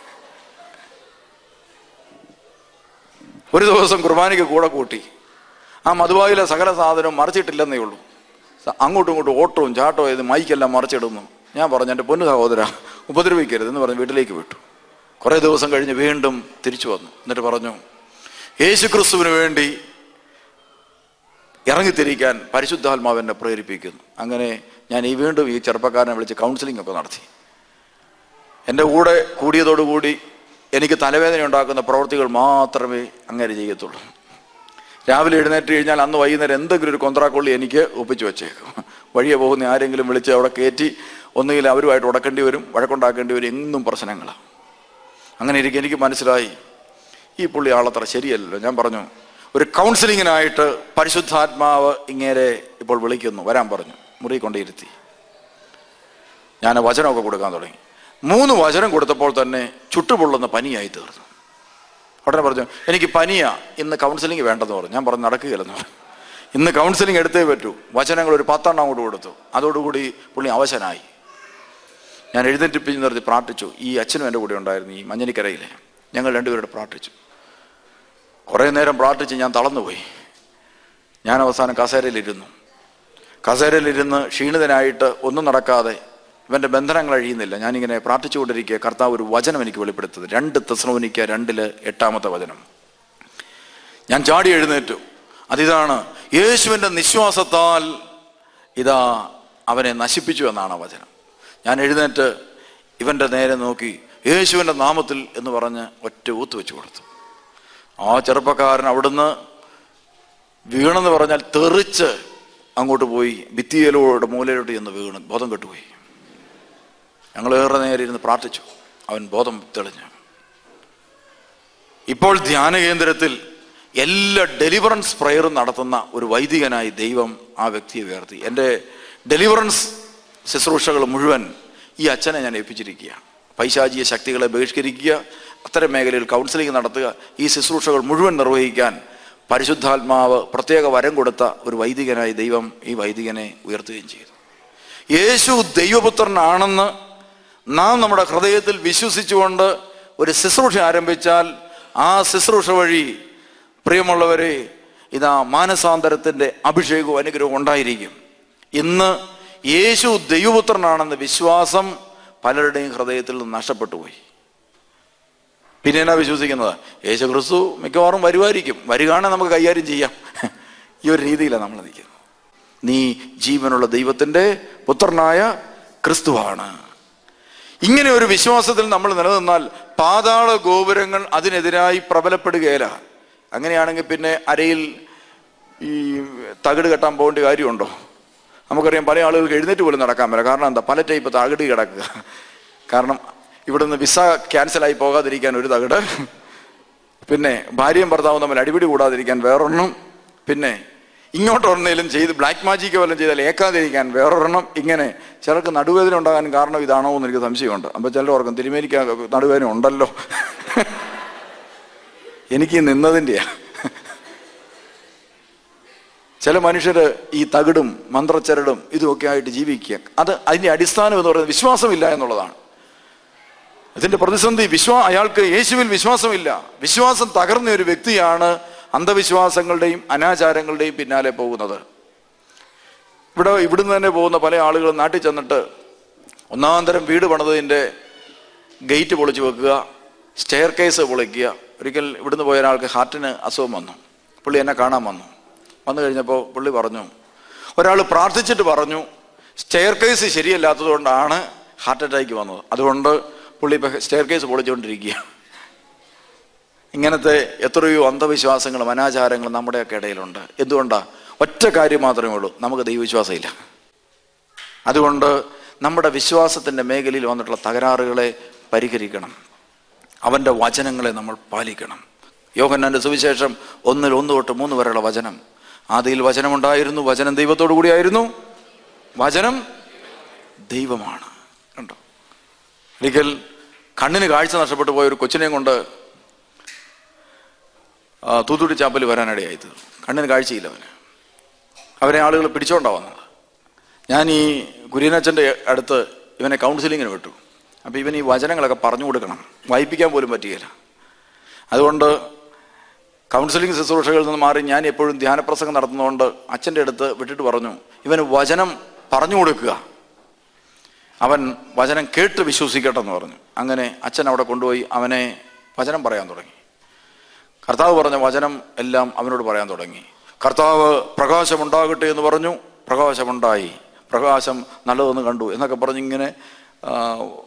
[SPEAKER 1] ഒരു ദിവസം കുർബാനയ്ക്ക് കൂടെ കൂട്ടി ആ മധുവായിലെ സകല സാധനവും മറിച്ചിട്ടില്ലെന്നേ ഉള്ളൂ സ- അങ്ങോട്ടും ഇങ്ങോട്ടും ഓട്ടവും ചാട്ടവും ഇത് മൈക്കെല്ലാം മറിച്ചിടുന്നു ഞാൻ പറഞ്ഞു എൻ്റെ പൊന്നു സഹോദര ഉപദ്രവിക്കരുത് എന്ന് പറഞ്ഞ് വീട്ടിലേക്ക് വിട്ടു കുറേ ദിവസം കഴിഞ്ഞ് വീണ്ടും തിരിച്ചു വന്നു എന്നിട്ട് പറഞ്ഞു യേശു ക്രിസ്തുവിന് വേണ്ടി ഇറങ്ങിത്തിരിക്കാൻ പരിശുദ്ധാത്മാവ് എന്നെ പ്രേരിപ്പിക്കുന്നു അങ്ങനെ ഞാൻ ഈ വീണ്ടും ഈ ചെറുപ്പക്കാരനെ വിളിച്ച് കൗൺസിലിംഗ് ഒക്കെ നടത്തി എൻ്റെ കൂടെ കൂടിയതോടുകൂടി എനിക്ക് തലവേദന ഉണ്ടാക്കുന്ന പ്രവൃത്തികൾ മാത്രമേ അങ്ങനെ ചെയ്യത്തുള്ളൂ രാവിലെ എഴുന്നേറ്റ് കഴിഞ്ഞാൽ അന്ന് വൈകുന്നേരം എന്തെങ്കിലും ഒരു കൊന്ത്രാക്കൊള്ളി എനിക്ക് ഒപ്പിച്ചു വെച്ചേക്കും വഴിയെ പോകുന്ന ആരെങ്കിലും വിളിച്ച് അവിടെ കയറ്റി ഒന്നുകിൽ അവരുമായിട്ട് ഉടക്കേണ്ടി വരും വഴക്കുണ്ടാക്കേണ്ടി വരും എന്നും പ്രശ്നങ്ങളാണ് അങ്ങനെ ഇരിക്കും എനിക്ക് മനസ്സിലായി ഈ പുള്ളി ആളത്ര ശരിയല്ലല്ലോ ഞാൻ പറഞ്ഞു ഒരു കൗൺസിലിങ്ങിനായിട്ട് പരിശുദ്ധാത്മാവ് ഇങ്ങേരെ ഇപ്പോൾ വിളിക്കുന്നു വരാൻ പറഞ്ഞു മുറി കൊണ്ടിരുത്തി ഞാൻ വചനമൊക്കെ കൊടുക്കാൻ തുടങ്ങി മൂന്ന് വചനം കൊടുത്തപ്പോൾ തന്നെ ചുട്ടുപൊള്ളുന്ന പനിയായി തീർന്നു ഉടനെ പറഞ്ഞു എനിക്ക് പനിയാ ഇന്ന് കൗൺസിലിംഗ് വേണ്ടെന്ന് പറഞ്ഞു ഞാൻ പറഞ്ഞു നടക്കുകയില്ലെന്ന് പറഞ്ഞു ഇന്ന് കൗൺസിലിംഗ് എടുത്തേ പറ്റൂ വചനങ്ങൾ ഒരു പത്തെണ്ണം അങ്ങോട്ട് കൊടുത്തു അതോടുകൂടി പുള്ളി അവശനായി ഞാൻ എഴുന്നേറ്റ് പിഞ്ഞ് നിർത്തി പ്രാർത്ഥിച്ചു ഈ അച്ഛനും എൻ്റെ കൂടെ ഉണ്ടായിരുന്നു ഈ മഞ്ഞനിക്കരയിലെ ഞങ്ങൾ രണ്ടുപേരോട് പ്രാർത്ഥിച്ചു കുറേ നേരം പ്രാർത്ഥിച്ച് ഞാൻ തളർന്നുപോയി ഞാൻ അവസാനം കസേരയിലിരുന്നു കസേരയിലിരുന്ന് ക്ഷീണിതനായിട്ട് ഒന്നും നടക്കാതെ ഇവൻ്റെ ബന്ധനങ്ങൾ അഴിയുന്നില്ല ഞാനിങ്ങനെ പ്രാർത്ഥിച്ചുകൊണ്ടിരിക്കുക കർത്താവ് ഒരു വചനം എനിക്ക് വെളിപ്പെടുത്തത് രണ്ട് തെസ്രോനിക്ക രണ്ടില് എട്ടാമത്തെ വചനം ഞാൻ ചാടി എഴുന്നേറ്റു അതിതാണ് യേശുവിൻ്റെ നിശ്വാസത്താൽ ഇതാ അവനെ നശിപ്പിച്ചു എന്നാണ് ആ വചനം ഞാൻ എഴുന്നേറ്റ് ഇവൻ്റെ നേരെ നോക്കി യേശുവിൻ്റെ നാമത്തിൽ എന്ന് പറഞ്ഞ് ഒറ്റ ഊത്ത് വെച്ചു കൊടുത്തു ആ ചെറുപ്പക്കാരൻ അവിടുന്ന് വീണെന്ന് പറഞ്ഞാൽ തെറിച്ച് അങ്ങോട്ട് പോയി ഭിത്തിയിലോട്ട് മൂലയിലോട്ട് ചെന്ന് വീണ് ബോധം കെട്ടുപോയി ഞങ്ങൾ ഏറെ നേരം ഇരുന്ന് പ്രാർത്ഥിച്ചു അവൻ ബോധം തെളിഞ്ഞു ഇപ്പോൾ ധ്യാന കേന്ദ്രത്തിൽ എല്ലാ ഡെലിവറൻസ് പ്രയറും നടത്തുന്ന ഒരു വൈദികനായി ദൈവം ആ വ്യക്തിയെ ഉയർത്തി എൻ്റെ ഡെലിവറൻസ് ശുശ്രൂഷകൾ മുഴുവൻ ഈ അച്ഛനെ ഞാൻ ഏൽപ്പിച്ചിരിക്കുകയാണ് പൈശാചിക ശക്തികളെ ബഹിഷ്കരിക്കുക അത്തരം മേഖലയിൽ കൗൺസിലിംഗ് നടത്തുക ഈ ശുശ്രൂഷകൾ മുഴുവൻ നിർവഹിക്കാൻ പരിശുദ്ധാത്മാവ് പ്രത്യേക വരം കൊടുത്ത ഒരു വൈദികനായി ദൈവം ഈ വൈദികനെ ഉയർത്തുകയും ചെയ്തു യേശു ദൈവപുത്രനാണെന്ന് നാം നമ്മുടെ ഹൃദയത്തിൽ വിശ്വസിച്ചുകൊണ്ട് ഒരു ശുശ്രൂഷ ആരംഭിച്ചാൽ ആ ശുശ്രൂഷ വഴി പ്രിയമുള്ളവരെ ഇതാ മാനസാന്തരത്തിൻ്റെ അഭിഷേകവും അനുഗ്രഹവും ഉണ്ടായിരിക്കും ഇന്ന് യേശു ദൈവപുത്രനാണെന്ന വിശ്വാസം പലരുടെയും ഹൃദയത്തിൽ നിന്ന് നഷ്ടപ്പെട്ടു പോയി പിന്നെ എന്നാ വിശ്വസിക്കുന്നത് യേശു ക്രിസ്തു മിക്കവാറും വരുമായിരിക്കും വരികയാണെങ്കിൽ നമുക്ക് കൈകാര്യം ചെയ്യാം ഈ ഒരു രീതിയിലാണ് നമ്മൾ നിൽക്കുന്നത് നീ ജീവനുള്ള ദൈവത്തിൻ്റെ പുത്രനായ ക്രിസ്തുവാണ് ഇങ്ങനെ ഒരു വിശ്വാസത്തിൽ നമ്മൾ നിലനിന്നാൽ പാതാള ഗോപുരങ്ങൾ അതിനെതിരായി പ്രബലപ്പെടുകയില്ല അങ്ങനെയാണെങ്കിൽ പിന്നെ അരയിൽ ഈ തകിട് കെട്ടാൻ പോകേണ്ട കാര്യമുണ്ടോ നമുക്കറിയാം പല ആളുകൾക്ക് എഴുന്നേറ്റ് പോലും നടക്കാൻ പറ്റില്ല കാരണം എന്താ പല ടൈപ്പ് തകിട് കിടക്കുക കാരണം ഇവിടുന്ന് വിസ ക്യാൻസലായി പോകാതിരിക്കാൻ ഒരു തകിട് പിന്നെ ഭാര്യയും ഭർത്താവും തമ്മിൽ അടിപിടി കൂടാതിരിക്കാൻ വേറൊരെണ്ണം പിന്നെ ഇങ്ങോട്ട് ഒരെണ്ണേലും ചെയ്ത് ബ്ലാക്ക് മാജിക്ക് വല്ലതും ചെയ്താൽ ഏക്കാതിരിക്കാൻ വേറൊരെണ്ണം ഇങ്ങനെ ചിലർക്ക് നടുവേദന ഉണ്ടാകാൻ കാരണം ഇതാണോ എന്ന് എനിക്ക് സംശയമുണ്ട് അപ്പോൾ ചിലർ ഓർക്കും തിരുമേനിക്ക് നടുവേദന ഉണ്ടല്ലോ എനിക്ക് നിന്നതിൻ്റെയാ ചില മനുഷ്യർ ഈ തകിടും മന്ത്രച്ചരടും ഇതുമൊക്കെ ആയിട്ട് ജീവിക്കുക അത് അതിന്റെ അടിസ്ഥാനം എന്ന് പറയുന്നത് വിശ്വാസമില്ല എന്നുള്ളതാണ് ഇതിന്റെ പ്രതിസന്ധി വിശ്വാ അയാൾക്ക് യേശുവിൽ വിശ്വാസമില്ല വിശ്വാസം തകർന്ന ഒരു വ്യക്തിയാണ് അന്ധവിശ്വാസങ്ങളുടെയും അനാചാരങ്ങളുടെയും പിന്നാലെ പോകുന്നത് ഇവിടെ ഇവിടുന്ന് തന്നെ പോകുന്ന പല ആളുകളും നാട്ടിൽ ചെന്നിട്ട് ഒന്നാം തരം വീട് പണിതതിൻ്റെ ഗേറ്റ് പൊളിച്ചു വെക്കുക സ്റ്റെയർ കേസ് പൊളിക്കുക ഒരിക്കൽ ഇവിടുന്ന് പോയ ഒരാൾക്ക് ഹാർട്ടിന് അസുഖം വന്നു പുള്ളി എന്നെ കാണാൻ വന്നു വന്നു കഴിഞ്ഞപ്പോൾ പുള്ളി പറഞ്ഞു ഒരാൾ പ്രാർത്ഥിച്ചിട്ട് പറഞ്ഞു സ്റ്റെയർ കേസ് ശരിയല്ലാത്തത് കൊണ്ടാണ് ഹാർട്ട് അറ്റാക്ക് വന്നത് അതുകൊണ്ട് പുള്ളി ഇപ്പം സ്റ്റെയർ കേസ് പൊളിച്ചുകൊണ്ടിരിക്കുക ഇങ്ങനത്തെ എത്രയോ അന്ധവിശ്വാസങ്ങളും അനാചാരങ്ങളും നമ്മുടെയൊക്കെ ഇടയിലുണ്ട് എന്തുകൊണ്ടാണ് ഒറ്റ കാര്യം മാത്രമേ ഉള്ളൂ നമുക്ക് ദൈവവിശ്വാസമില്ല അതുകൊണ്ട് നമ്മുടെ വിശ്വാസത്തിൻ്റെ മേഖലയിൽ വന്നിട്ടുള്ള തകരാറുകളെ പരിഹരിക്കണം അവൻ്റെ വചനങ്ങളെ നമ്മൾ പാലിക്കണം യോഹന്നാന്റെ സുവിശേഷം ഒന്നിൽ ഒന്ന് തൊട്ട് മൂന്ന് വരെയുള്ള വചനം ആദിയിൽ വചനമുണ്ടായിരുന്നു വചനം ദൈവത്തോടു കൂടിയായിരുന്നു വചനം ദൈവമാണ് കണ്ടോ ഒരിക്കൽ കണ്ണിന് കാഴ്ച നഷ്ടപ്പെട്ടു പോയ ഒരു കൊച്ചിനെയും കൊണ്ട് ആ, തൂത്തുക്കുടി ചാപ്പൽ വരാനിടയായി തീർന്നു കണ്ണിന് കാഴ്ചയില്ല അവന് അവരെ ആളുകൾ പിടിച്ചോണ്ടാ വന്നത് ഞാൻ ഈ കുര്യനച്ഛൻ്റെ അടുത്ത് ഇവനെ കൗൺസിലിങ്ങിന് വിട്ടു അപ്പം ഇവൻ ഈ വചനങ്ങളൊക്കെ പറഞ്ഞു കൊടുക്കണം വായിപ്പിക്കാൻ പോലും പറ്റുകയില്ല അതുകൊണ്ട് കൗൺസിലിംഗ് ശുശ്രൂഷകളിൽ നിന്ന് മാറി ഞാൻ എപ്പോഴും ധ്യാനപ്രസംഗം നടത്തുന്നതുകൊണ്ട് അച്ഛൻ്റെ അടുത്ത് വിട്ടിട്ട് പറഞ്ഞു ഇവന് വചനം പറഞ്ഞു കൊടുക്കുക അവൻ വചനം കേട്ട് വിശ്വസിക്കട്ടെ എന്ന് പറഞ്ഞു അങ്ങനെ അച്ഛൻ അവിടെ കൊണ്ടുപോയി അവനെ വചനം പറയാൻ തുടങ്ങി കർത്താവ് പറഞ്ഞ വചനം എല്ലാം അവനോട് പറയാൻ തുടങ്ങി കർത്താവ് പ്രകാശമുണ്ടാകട്ടെ എന്ന് പറഞ്ഞു പ്രകാശമുണ്ടായി പ്രകാശം നല്ലതെന്ന് കണ്ടു എന്നൊക്കെ പറഞ്ഞ് ഇങ്ങനെ ആ,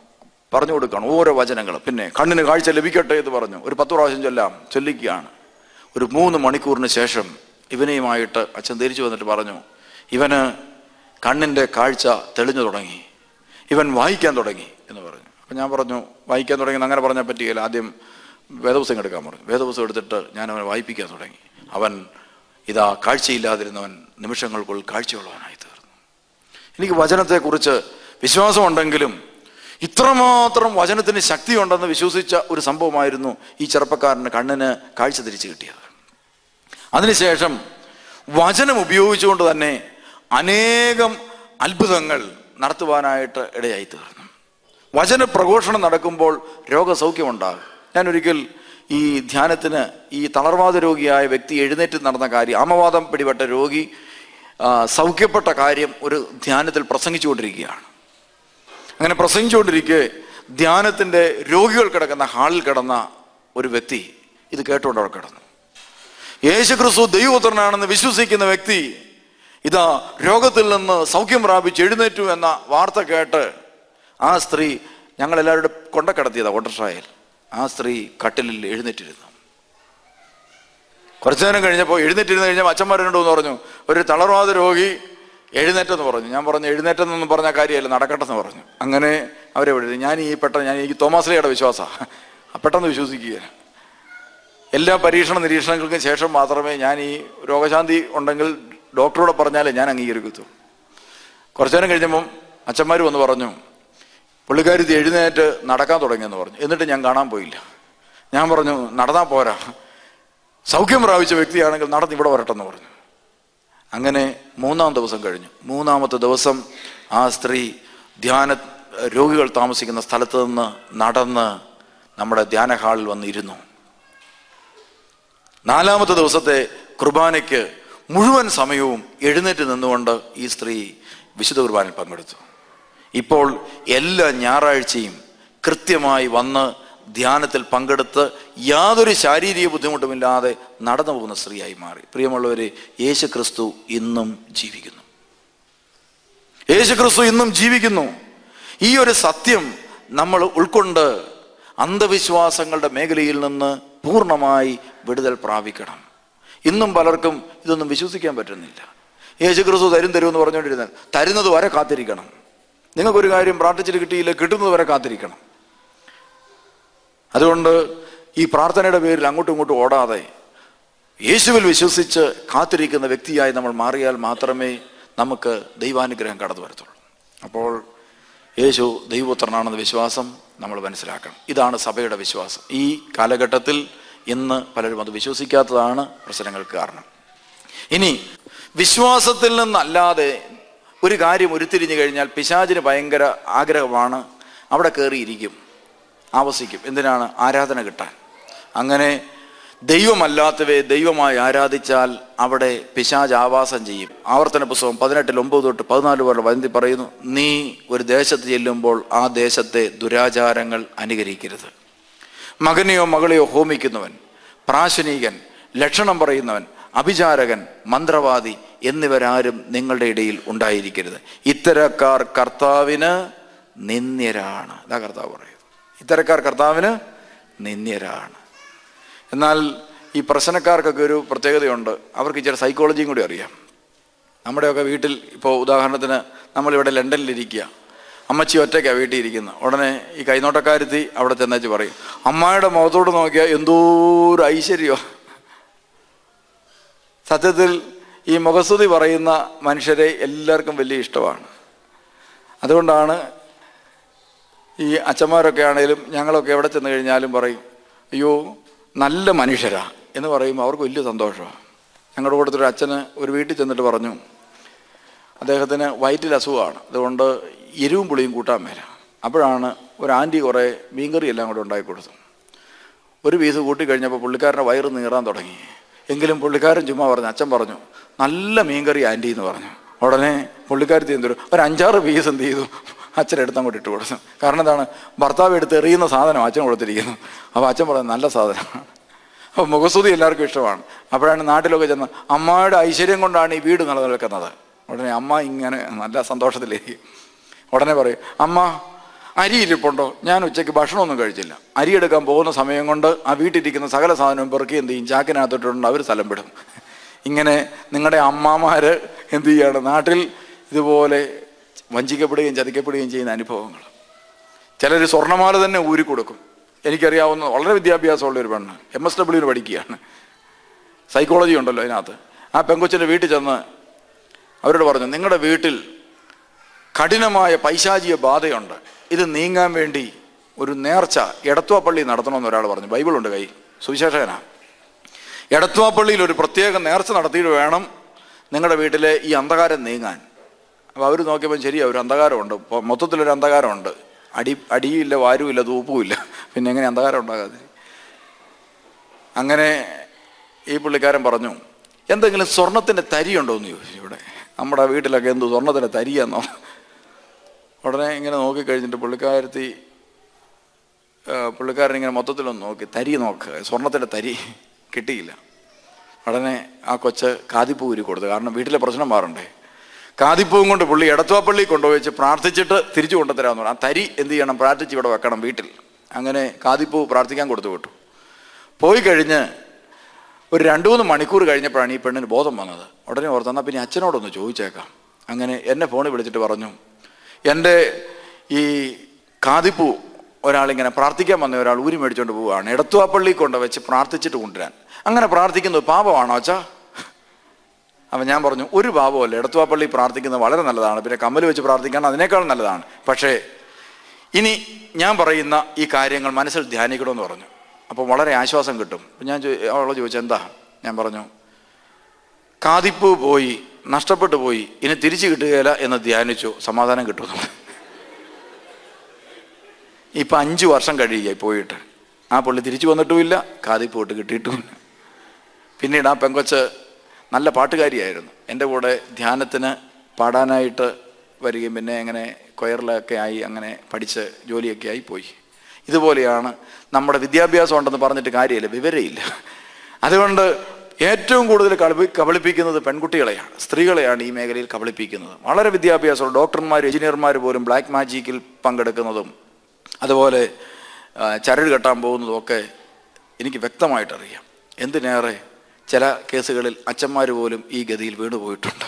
[SPEAKER 1] പറഞ്ഞു കൊടുക്കണം ഓരോ വചനങ്ങൾ പിന്നെ കണ്ണിന് കാഴ്ച ലഭിക്കട്ടെ എന്ന് പറഞ്ഞു ഒരു പത്ത് പ്രാവശ്യം ചൊല്ലാം ചൊല്ലിക്കുകയാണ് ഒരു മൂന്ന് മണിക്കൂറിന് ശേഷം ഇവനെയുമായിട്ട് അച്ഛൻ തിരിച്ചു വന്നിട്ട് പറഞ്ഞു ഇവന് കണ്ണിൻ്റെ കാഴ്ച തെളിഞ്ഞു തുടങ്ങി ഇവൻ വായിക്കാൻ തുടങ്ങി എന്ന് പറഞ്ഞു അപ്പം ഞാൻ പറഞ്ഞു വായിക്കാൻ തുടങ്ങി അങ്ങനെ പറഞ്ഞാൽ പറ്റുകയില്ല ആദ്യം വേദപുസ്തകം എടുക്കാൻ പറഞ്ഞു വേദപുസ്തകം എടുത്തിട്ട് ഞാൻ അവനെ വായിപ്പിക്കാൻ തുടങ്ങി അവൻ ഇതാ കാഴ്ചയില്ലാതിരുന്നവൻ നിമിഷങ്ങൾക്കുള്ളിൽ കാഴ്ചയുള്ളവനായി തീർന്നു എനിക്ക് വചനത്തെക്കുറിച്ച് വിശ്വാസമുണ്ടെങ്കിലും ഇത്രമാത്രം വചനത്തിന് ശക്തിയുണ്ടെന്ന് വിശ്വസിച്ച ഒരു സംഭവമായിരുന്നു ഈ ചെറുപ്പക്കാരന് കണ്ണിന് കാഴ്ച തിരിച്ചു കിട്ടിയത് അതിനുശേഷം വചനം ഉപയോഗിച്ചുകൊണ്ട് തന്നെ അനേകം അത്ഭുതങ്ങൾ നടത്തുവാനായിട്ട് ഇടയായി തീർന്നു വചന പ്രഘോഷണം നടക്കുമ്പോൾ രോഗസൗഖ്യമുണ്ടാകും ഞാനൊരിക്കൽ ഈ ധ്യാനത്തിന് ഈ തളർവാദ രോഗിയായ വ്യക്തി എഴുന്നേറ്റ് നടന്ന കാര്യം ആമവാദം പിടിപെട്ട രോഗി ആ, സൗഖ്യപ്പെട്ട കാര്യം ഒരു ധ്യാനത്തിൽ പ്രസംഗിച്ചുകൊണ്ടിരിക്കുകയാണ് അങ്ങനെ പ്രസംഗിച്ചുകൊണ്ടിരിക്കെ ധ്യാനത്തിൻ്റെ രോഗികൾ കിടക്കുന്ന ഹാളിൽ കിടന്ന ഒരു വ്യക്തി ഇത് കേട്ടുകൊണ്ട് അവിടെ കിടന്നു യേശു ക്രിസ്തു ദൈവപുത്രനാണെന്ന് വിശ്വസിക്കുന്ന വ്യക്തി ഇതാ രോഗത്തിൽ നിന്ന് സൗഖ്യം പ്രാപിച്ച് എഴുന്നേറ്റു എന്ന വാർത്ത കേട്ട് ആ സ്ത്രീ ഞങ്ങളെല്ലാവരുടെ കൊണ്ടക്കിടത്തിയതാ ഓട്ടർഷായൽ ആ സ്ത്രീ കട്ടിലിൽ എഴുന്നേറ്റിരുന്നു കുറച്ചു നേരം കഴിഞ്ഞപ്പോൾ എഴുന്നേറ്റിരുന്ന് കഴിഞ്ഞപ്പോൾ അച്ഛന്മാരുണ്ടോ എന്ന് പറഞ്ഞു ഒരു തളർവാദ രോഗി എഴുന്നേറ്റെന്ന് പറഞ്ഞു ഞാൻ പറഞ്ഞു എഴുന്നേറ്റെന്നൊന്നും പറഞ്ഞ കാര്യമല്ല നടക്കട്ടെന്ന് പറഞ്ഞു അങ്ങനെ അവരെ വിടുന്നു ഞാൻ ഈ പെട്ടെന്ന് ഞാൻ എനിക്ക് തോമാസ്ലിയുടെ വിശ്വാസമാണ് പെട്ടെന്ന് വിശ്വസിക്കുക എല്ലാ പരീക്ഷണ നിരീക്ഷണങ്ങൾക്കും ശേഷം മാത്രമേ ഞാൻ ഈ രോഗശാന്തി ഉണ്ടെങ്കിൽ ഡോക്ടറോട് പറഞ്ഞാലേ ഞാൻ അംഗീകരിക്കത്തു കുറച്ചു നേരം കഴിഞ്ഞപ്പം അച്ഛന്മാർ വന്ന് പറഞ്ഞു പുള്ളിക്കാരി എഴുന്നേറ്റ് നടക്കാൻ തുടങ്ങിയെന്ന് പറഞ്ഞു എന്നിട്ട് ഞാൻ കാണാൻ പോയില്ല ഞാൻ പറഞ്ഞു നടന്നാൽ പോരാ സൗഖ്യം പ്രാപിച്ച വ്യക്തിയാണെങ്കിൽ നടന്ന് ഇവിടെ വരട്ടെന്ന് പറഞ്ഞു അങ്ങനെ മൂന്നാം ദിവസം കഴിഞ്ഞു മൂന്നാമത്തെ ദിവസം ആ സ്ത്രീ ധ്യാന രോഗികൾ താമസിക്കുന്ന സ്ഥലത്ത് നിന്ന് നടന്ന് നമ്മുടെ ധ്യാന ഹാളിൽ വന്നിരുന്നു നാലാമത്തെ ദിവസത്തെ കുർബാനയ്ക്ക് മുഴുവൻ സമയവും എഴുന്നേറ്റ് നിന്നുകൊണ്ട് ഈ സ്ത്രീ വിശുദ്ധ കുർബാനയിൽ പങ്കെടുത്തു ഇപ്പോൾ എല്ലാ ഞായറാഴ്ചയും കൃത്യമായി വന്ന് ധ്യാനത്തിൽ പങ്കെടുത്ത് യാതൊരു ശാരീരിക ബുദ്ധിമുട്ടുമില്ലാതെ നടന്നു പോകുന്ന സ്ത്രീയായി മാറി പ്രിയമുള്ളവരെ യേശു ക്രിസ്തു ഇന്നും ജീവിക്കുന്നു യേശു ക്രിസ്തു ഇന്നും ജീവിക്കുന്നു ഈ ഒരു സത്യം നമ്മൾ ഉൾക്കൊണ്ട് അന്ധവിശ്വാസങ്ങളുടെ മേഖലയിൽ നിന്ന് പൂർണ്ണമായി വിടുതൽ പ്രാപിക്കണം ഇന്നും പലർക്കും ഇതൊന്നും വിശ്വസിക്കാൻ പറ്റുന്നില്ല യേശു ക്രിസ്തു തരും തരും എന്ന് പറഞ്ഞുകൊണ്ടിരുന്നത് തരുന്നത് വരെ കാത്തിരിക്കണം നിങ്ങൾക്കൊരു കാര്യം പ്രാർത്ഥിച്ചിട്ട് കിട്ടിയില്ല കിട്ടുന്നത് വരെ കാത്തിരിക്കണം അതുകൊണ്ട് ഈ പ്രാർത്ഥനയുടെ പേരിൽ അങ്ങോട്ടും ഇങ്ങോട്ടും ഓടാതെ യേശുവിൽ വിശ്വസിച്ച് കാത്തിരിക്കുന്ന വ്യക്തിയായി നമ്മൾ മാറിയാൽ മാത്രമേ നമുക്ക് ദൈവാനുഗ്രഹം കടന്നു വരത്തുള്ളൂ അപ്പോൾ യേശു ദൈവപുത്രനാണെന്ന വിശ്വാസം നമ്മൾ മനസ്സിലാക്കണം ഇതാണ് സഭയുടെ വിശ്വാസം ഈ കാലഘട്ടത്തിൽ ഇന്ന് പലരും അത് വിശ്വസിക്കാത്തതാണ് പ്രശ്നങ്ങൾക്ക് കാരണം ഇനി വിശ്വാസത്തിൽ നിന്നല്ലാതെ ഒരു കാര്യം ഉരുത്തിരിഞ്ഞു കഴിഞ്ഞാൽ പിശാചിന് ഭയങ്കര ആഗ്രഹമാണ് അവിടെ കയറിയിരിക്കും ആവസിക്കും എന്തിനാണ് ആരാധന കിട്ടാൻ അങ്ങനെ ദൈവമല്ലാത്തവയെ ദൈവമായി ആരാധിച്ചാൽ അവിടെ പിശാജ് ആവാസം ചെയ്യും ആവർത്തന പുസ്തകം പതിനെട്ടിൽ ഒമ്പത് തൊട്ട് പതിനാല് വരെ വന്തി പറയുന്നു നീ ഒരു ദേശത്ത് ചെല്ലുമ്പോൾ ആ ദേശത്തെ ദുരാചാരങ്ങൾ അനുകരിക്കരുത് മകനെയോ മകളെയോ ഹോമിക്കുന്നവൻ പ്രാശനികൻ ലക്ഷണം പറയുന്നവൻ അഭിചാരകൻ മന്ത്രവാദി എന്നിവരാരും നിങ്ങളുടെ ഇടയിൽ ഉണ്ടായിരിക്കരുത് ഇത്തരക്കാർ കർത്താവിന് നിന്ദ്യരാണ് ഇതാ കർത്താവ് പറയുന്നത് ഇത്തരക്കാർ കർത്താവിന് നിന്ദ്യരാണ് എന്നാൽ ഈ പ്രശ്നക്കാർക്കൊക്കെ ഒരു പ്രത്യേകതയുണ്ട് അവർക്ക് ഇച്ചിരി സൈക്കോളജിയും കൂടി അറിയാം നമ്മുടെയൊക്കെ വീട്ടിൽ ഇപ്പോൾ ഉദാഹരണത്തിന് നമ്മളിവിടെ ലണ്ടനിലിരിക്കുക അമ്മച്ചി ഒറ്റയ്ക്കാണ് വീട്ടിൽ ഇരിക്കുന്നത് ഉടനെ ഈ കൈനോട്ടക്കാരുത്തി അവിടെ ചെന്നേച്ച് പറയും അമ്മായുടെ മുഖത്തോട് നോക്കിയാൽ എന്തോ ഒരു ഐശ്വര്യമോ സത്യത്തിൽ ഈ മുഖസ്തുതി പറയുന്ന മനുഷ്യരെ എല്ലാവർക്കും വലിയ ഇഷ്ടമാണ് അതുകൊണ്ടാണ് ഈ അച്ഛന്മാരൊക്കെ ആണെങ്കിലും ഞങ്ങളൊക്കെ എവിടെ ചെന്ന് കഴിഞ്ഞാലും പറയും അയ്യോ നല്ല മനുഷ്യരാ എന്ന് പറയുമ്പോൾ അവർക്ക് വലിയ സന്തോഷമാണ് ഞങ്ങളുടെ കൂട്ടത്തിൽ ഒരു അച്ഛന് ഒരു വീട്ടിൽ ചെന്നിട്ട് പറഞ്ഞു അദ്ദേഹത്തിന് വയറ്റിൽ അസുഖമാണ് അതുകൊണ്ട് എരിവും പുളിയും കൂട്ടാൻ മേല അപ്പോഴാണ് ഒരു ആൻറ്റി കുറേ മീൻകറി എല്ലാം കൂടെ ഉണ്ടാക്കി കൊടുത്തു ഒരു പീസ് കൂട്ടി കഴിഞ്ഞപ്പോൾ പുള്ളിക്കാരൻ്റെ വയറ് നീറാൻ തുടങ്ങി എങ്കിലും പുള്ളിക്കാരൻ ചുമ്മാ പറഞ്ഞു അച്ഛൻ പറഞ്ഞു നല്ല മീൻകറി ആൻറ്റി എന്ന് പറഞ്ഞു ഉടനെ പുള്ളിക്കാരത്തി എന്തൊരു ഒരു അഞ്ചാറ് പീസ് എന്ത് ചെയ്തു അച്ഛനെടുത്ത് അങ്ങോട്ട് ഇട്ട് കൊടുത്തു കാരണം എന്താണ് ഭർത്താവ് എടുത്ത് എറിയുന്ന സാധനം അച്ഛൻ കൊടുത്തിരിക്കുന്നു അപ്പോൾ അച്ഛൻ പറഞ്ഞു നല്ല സാധനമാണ് അപ്പോൾ മുഖസ്തുതി എല്ലാവർക്കും ഇഷ്ടമാണ് അപ്പോഴാണ് നാട്ടിലൊക്കെ ചെന്ന് അമ്മയുടെ ഐശ്വര്യം കൊണ്ടാണ് ഈ വീട് നിലനിൽക്കുന്നത് ഉടനെ അമ്മ ഇങ്ങനെ നല്ല സന്തോഷത്തിലേക്ക് ഉടനെ പറയും അമ്മ അരി ഇരിപ്പുണ്ടോ ഞാൻ ഉച്ചയ്ക്ക് ഭക്ഷണമൊന്നും കഴിച്ചില്ല അരി എടുക്കാൻ പോകുന്ന സമയം കൊണ്ട് ആ വീട്ടിലിരിക്കുന്ന സകല സാധനവും പെറുക്കി എന്ത് ചെയ്യും ചാക്കിനകത്തോട്ടുണ്ട് അവർ സ്ഥലം വിടും ഇങ്ങനെ നിങ്ങളുടെ അമ്മമാര് എന്ത് ചെയ്യാണ് നാട്ടിൽ ഇതുപോലെ വഞ്ചിക്കപ്പെടുകയും ചതിക്കപ്പെടുകയും ചെയ്യുന്ന അനുഭവങ്ങൾ ചിലർ സ്വർണ്ണമാല തന്നെ ഊരി കൊടുക്കും എനിക്കറിയാവുന്ന വളരെ വിദ്യാഭ്യാസമുള്ള ഒരു പെണ്ണ് എം എസ് ഡബ്ല്യൂന് പഠിക്കുകയാണ് സൈക്കോളജി ഉണ്ടല്ലോ അതിനകത്ത് ആ പെങ്കൊച്ചിൻ്റെ വീട്ടിൽ ചെന്ന് അവരോട് പറഞ്ഞു നിങ്ങളുടെ വീട്ടിൽ കഠിനമായ പൈശാചിക ബാധയുണ്ട് ഇത് നീങ്ങാൻ വേണ്ടി ഒരു നേർച്ച എടത്വാപ്പള്ളി നടത്തണമെന്ന് ഒരാൾ പറഞ്ഞു ബൈബിളുണ്ട് കൈ സുവിശേഷകനാ എടത്വാപ്പള്ളിയിൽ ഒരു പ്രത്യേക നേർച്ച നടത്തിയിട്ട് വേണം നിങ്ങളുടെ വീട്ടിലെ ഈ അന്ധകാരം നീങ്ങാൻ അപ്പോൾ അവർ നോക്കിയപ്പോൾ ശരിയാ ഒരു അന്ധകാരമുണ്ട് ഇപ്പോൾ മൊത്തത്തിലൊരു അന്ധകാരമുണ്ട് അടി അടിയില്ല വാരുമില്ല തൂപ്പുമില്ല പിന്നെ എങ്ങനെ അന്ധകാരം ഉണ്ടാകാതെ അങ്ങനെ ഈ പുള്ളിക്കാരൻ പറഞ്ഞു എന്തെങ്കിലും സ്വർണത്തിൻ്റെ തരിയുണ്ടോ എന്ന് ചോദിച്ചു ഇവിടെ നമ്മുടെ വീട്ടിലൊക്കെ എന്ത് സ്വർണത്തിൻ്റെ തരിയാന്നോ ഉടനെ ഇങ്ങനെ നോക്കിക്കഴിഞ്ഞിട്ട് പുള്ളിക്കാരത്തി ആ, പുള്ളിക്കാരൻ ഇങ്ങനെ മൊത്തത്തിലൊന്ന് നോക്കി തരി നോക്കുക സ്വർണത്തിൻ്റെ തരി കിട്ടിയില്ല ഉടനെ ആ കൊച്ച് കാതിപ്പൂ ഉരി കൊടുത്തു കാരണം വീട്ടിലെ പ്രശ്നം മാറണ്ടേ കാതിപ്പൂവും കൊണ്ട് പുള്ളി എടത്വാപ്പള്ളി കൊണ്ടുപോയിച്ച് പ്രാർത്ഥിച്ചിട്ട് തിരിച്ചു കൊണ്ടുതരാമെന്ന് പറഞ്ഞു ആ തരി എന്ത് ചെയ്യണം പ്രാർത്ഥിച്ച് ഇവിടെ വെക്കണം വീട്ടിൽ അങ്ങനെ കാതിപ്പൂ പ്രാർത്ഥിക്കാൻ കൊടുത്തു വിട്ടു പോയി കഴിഞ്ഞ് ഒരു രണ്ടു മൂന്ന് മണിക്കൂർ കഴിഞ്ഞപ്പോഴാണ് ഈ പെണ്ണിന് ബോധം വന്നത് ഉടനെ ഓർത്ത് എന്നാൽ പിന്നെ അച്ഛനോടൊന്ന് ചോദിച്ചേക്കാം അങ്ങനെ എന്നെ ഫോണിൽ വിളിച്ചിട്ട് പറഞ്ഞു എൻ്റെ ഈ കാതിപ്പൂ ഒരാളിങ്ങനെ പ്രാർത്ഥിക്കാൻ വന്ന ഒരാൾ ഊരി മേടിച്ചുകൊണ്ട് പോവുകയാണ് എടത്തുവാപ്പള്ളി കൊണ്ട് വെച്ച് പ്രാർത്ഥിച്ചിട്ട് കൊണ്ടുവരാൻ അങ്ങനെ പ്രാർത്ഥിക്കുന്നത് പാപമാണോ അച്ഛാ അപ്പം ഞാൻ പറഞ്ഞു ഒരു പാപമല്ല എടത്തുവാപ്പള്ളി പ്രാർത്ഥിക്കുന്നത് വളരെ നല്ലതാണ് പിന്നെ കമ്മൽ വെച്ച് പ്രാർത്ഥിക്കാൻ അതിനേക്കാൾ നല്ലതാണ് പക്ഷേ ഇനി ഞാൻ പറയുന്ന ഈ കാര്യങ്ങൾ മനസ്സിൽ ധ്യാനിക്കണമെന്ന് പറഞ്ഞു അപ്പോൾ വളരെ ആശ്വാസം കിട്ടും അപ്പം ഞാൻ ചോ- അവളോട് ചോദിച്ചു എന്താ ഞാൻ പറഞ്ഞു കാതിപ്പൂ പോയി നഷ്ടപ്പെട്ടു പോയി ഇനി തിരിച്ചു കിട്ടുകയില്ല എന്ന് ധ്യാനിച്ചു സമാധാനം കിട്ടുന്നു ഇപ്പം അഞ്ച് വർഷം കഴിയുക പോയിട്ട് ആ പുള്ളി തിരിച്ചു വന്നിട്ടുമില്ല കാതിപ്പൂ ഇട്ട് കിട്ടിയിട്ടുമില്ല പിന്നീട് ആ പെങ്കൊച്ച് നല്ല പാട്ടുകാരിയായിരുന്നു എൻ്റെ കൂടെ ധ്യാനത്തിന് പാടാനായിട്ട് വരികയും പിന്നെ അങ്ങനെ കൊയറിലൊക്കെ ആയി അങ്ങനെ പഠിച്ച് ജോലിയൊക്കെ ആയി പോയി ഇതുപോലെയാണ് നമ്മുടെ വിദ്യാഭ്യാസം ഉണ്ടെന്ന് പറഞ്ഞിട്ട് കാര്യമില്ല വിവരമില്ല അതുകൊണ്ട് ഏറ്റവും കൂടുതൽ കളി കബളിപ്പിക്കുന്നത് പെൺകുട്ടികളെയാണ് സ്ത്രീകളെയാണ് ഈ മേഖലയിൽ കബളിപ്പിക്കുന്നത് വളരെ വിദ്യാഭ്യാസമുള്ള ഡോക്ടർമാർ എഞ്ചിനീയർമാർ പോലും ബ്ലാക്ക് മാജിക്കിൽ പങ്കെടുക്കുന്നതും അതുപോലെ ആ, ചരട് കെട്ടാൻ പോകുന്നതും ഒക്കെ എനിക്ക് വ്യക്തമായിട്ടറിയാം എന്തിനേറെ ചില കേസുകളിൽ അച്ഛന്മാർ പോലും ഈ ഗതിയിൽ വീണുപോയിട്ടുണ്ട്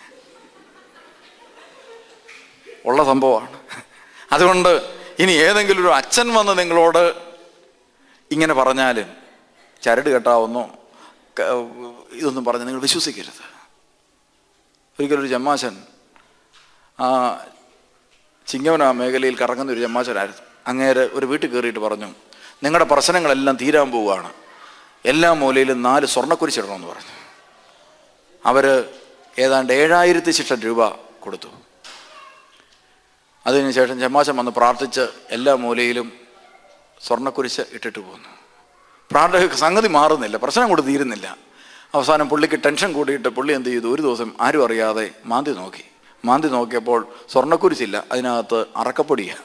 [SPEAKER 1] ഉള്ള സംഭവമാണ് അതുകൊണ്ട് ഇനി ഏതെങ്കിലും ഒരു അച്ഛൻ വന്ന് നിങ്ങളോട് ഇങ്ങനെ പറഞ്ഞാലും ചരട് കെട്ടാവുന്നോ ക- ഇതൊന്നും പറഞ്ഞ് നിങ്ങൾ വിശ്വസിക്കരുത് ഒരിക്കലൊരു ചെമ്മാശൻ ആ ചിങ്ങവന മേഖലയിൽ കറങ്ങുന്ന ഒരു ചെമ്മാശനായിരുന്നു അങ്ങേര് ഒരു വീട്ടിൽ കയറിയിട്ട് പറഞ്ഞു നിങ്ങളുടെ പ്രശ്നങ്ങളെല്ലാം തീരാൻ പോവുകയാണ് എല്ലാ മൂലയിലും നാല് സ്വർണ്ണക്കുരിശിടണമെന്ന് പറഞ്ഞു അവർ ഏതാണ്ട് ഏഴായിരത്തി ശിഷ്ടം രൂപ കൊടുത്തു അതിനുശേഷം ചെമ്മാശം വന്ന് പ്രാർത്ഥിച്ച് എല്ലാ മൂലയിലും സ്വർണ്ണക്കുരിശ് ഇട്ടിട്ട് പോന്നു പ്രാർത്ഥന സംഗതി മാറുന്നില്ല പ്രശ്നം കൂടി തീരുന്നില്ല അവസാനം പുള്ളിക്ക് ടെൻഷൻ കൂടിയിട്ട് പുള്ളി എന്ത് ചെയ്തു ഒരു ദിവസം ആരും അറിയാതെ മാന്തി നോക്കി മാന്തി നോക്കിയപ്പോൾ സ്വർണ്ണക്കുരിശില്ല അതിനകത്ത് അറക്കപ്പൊടിയാണ്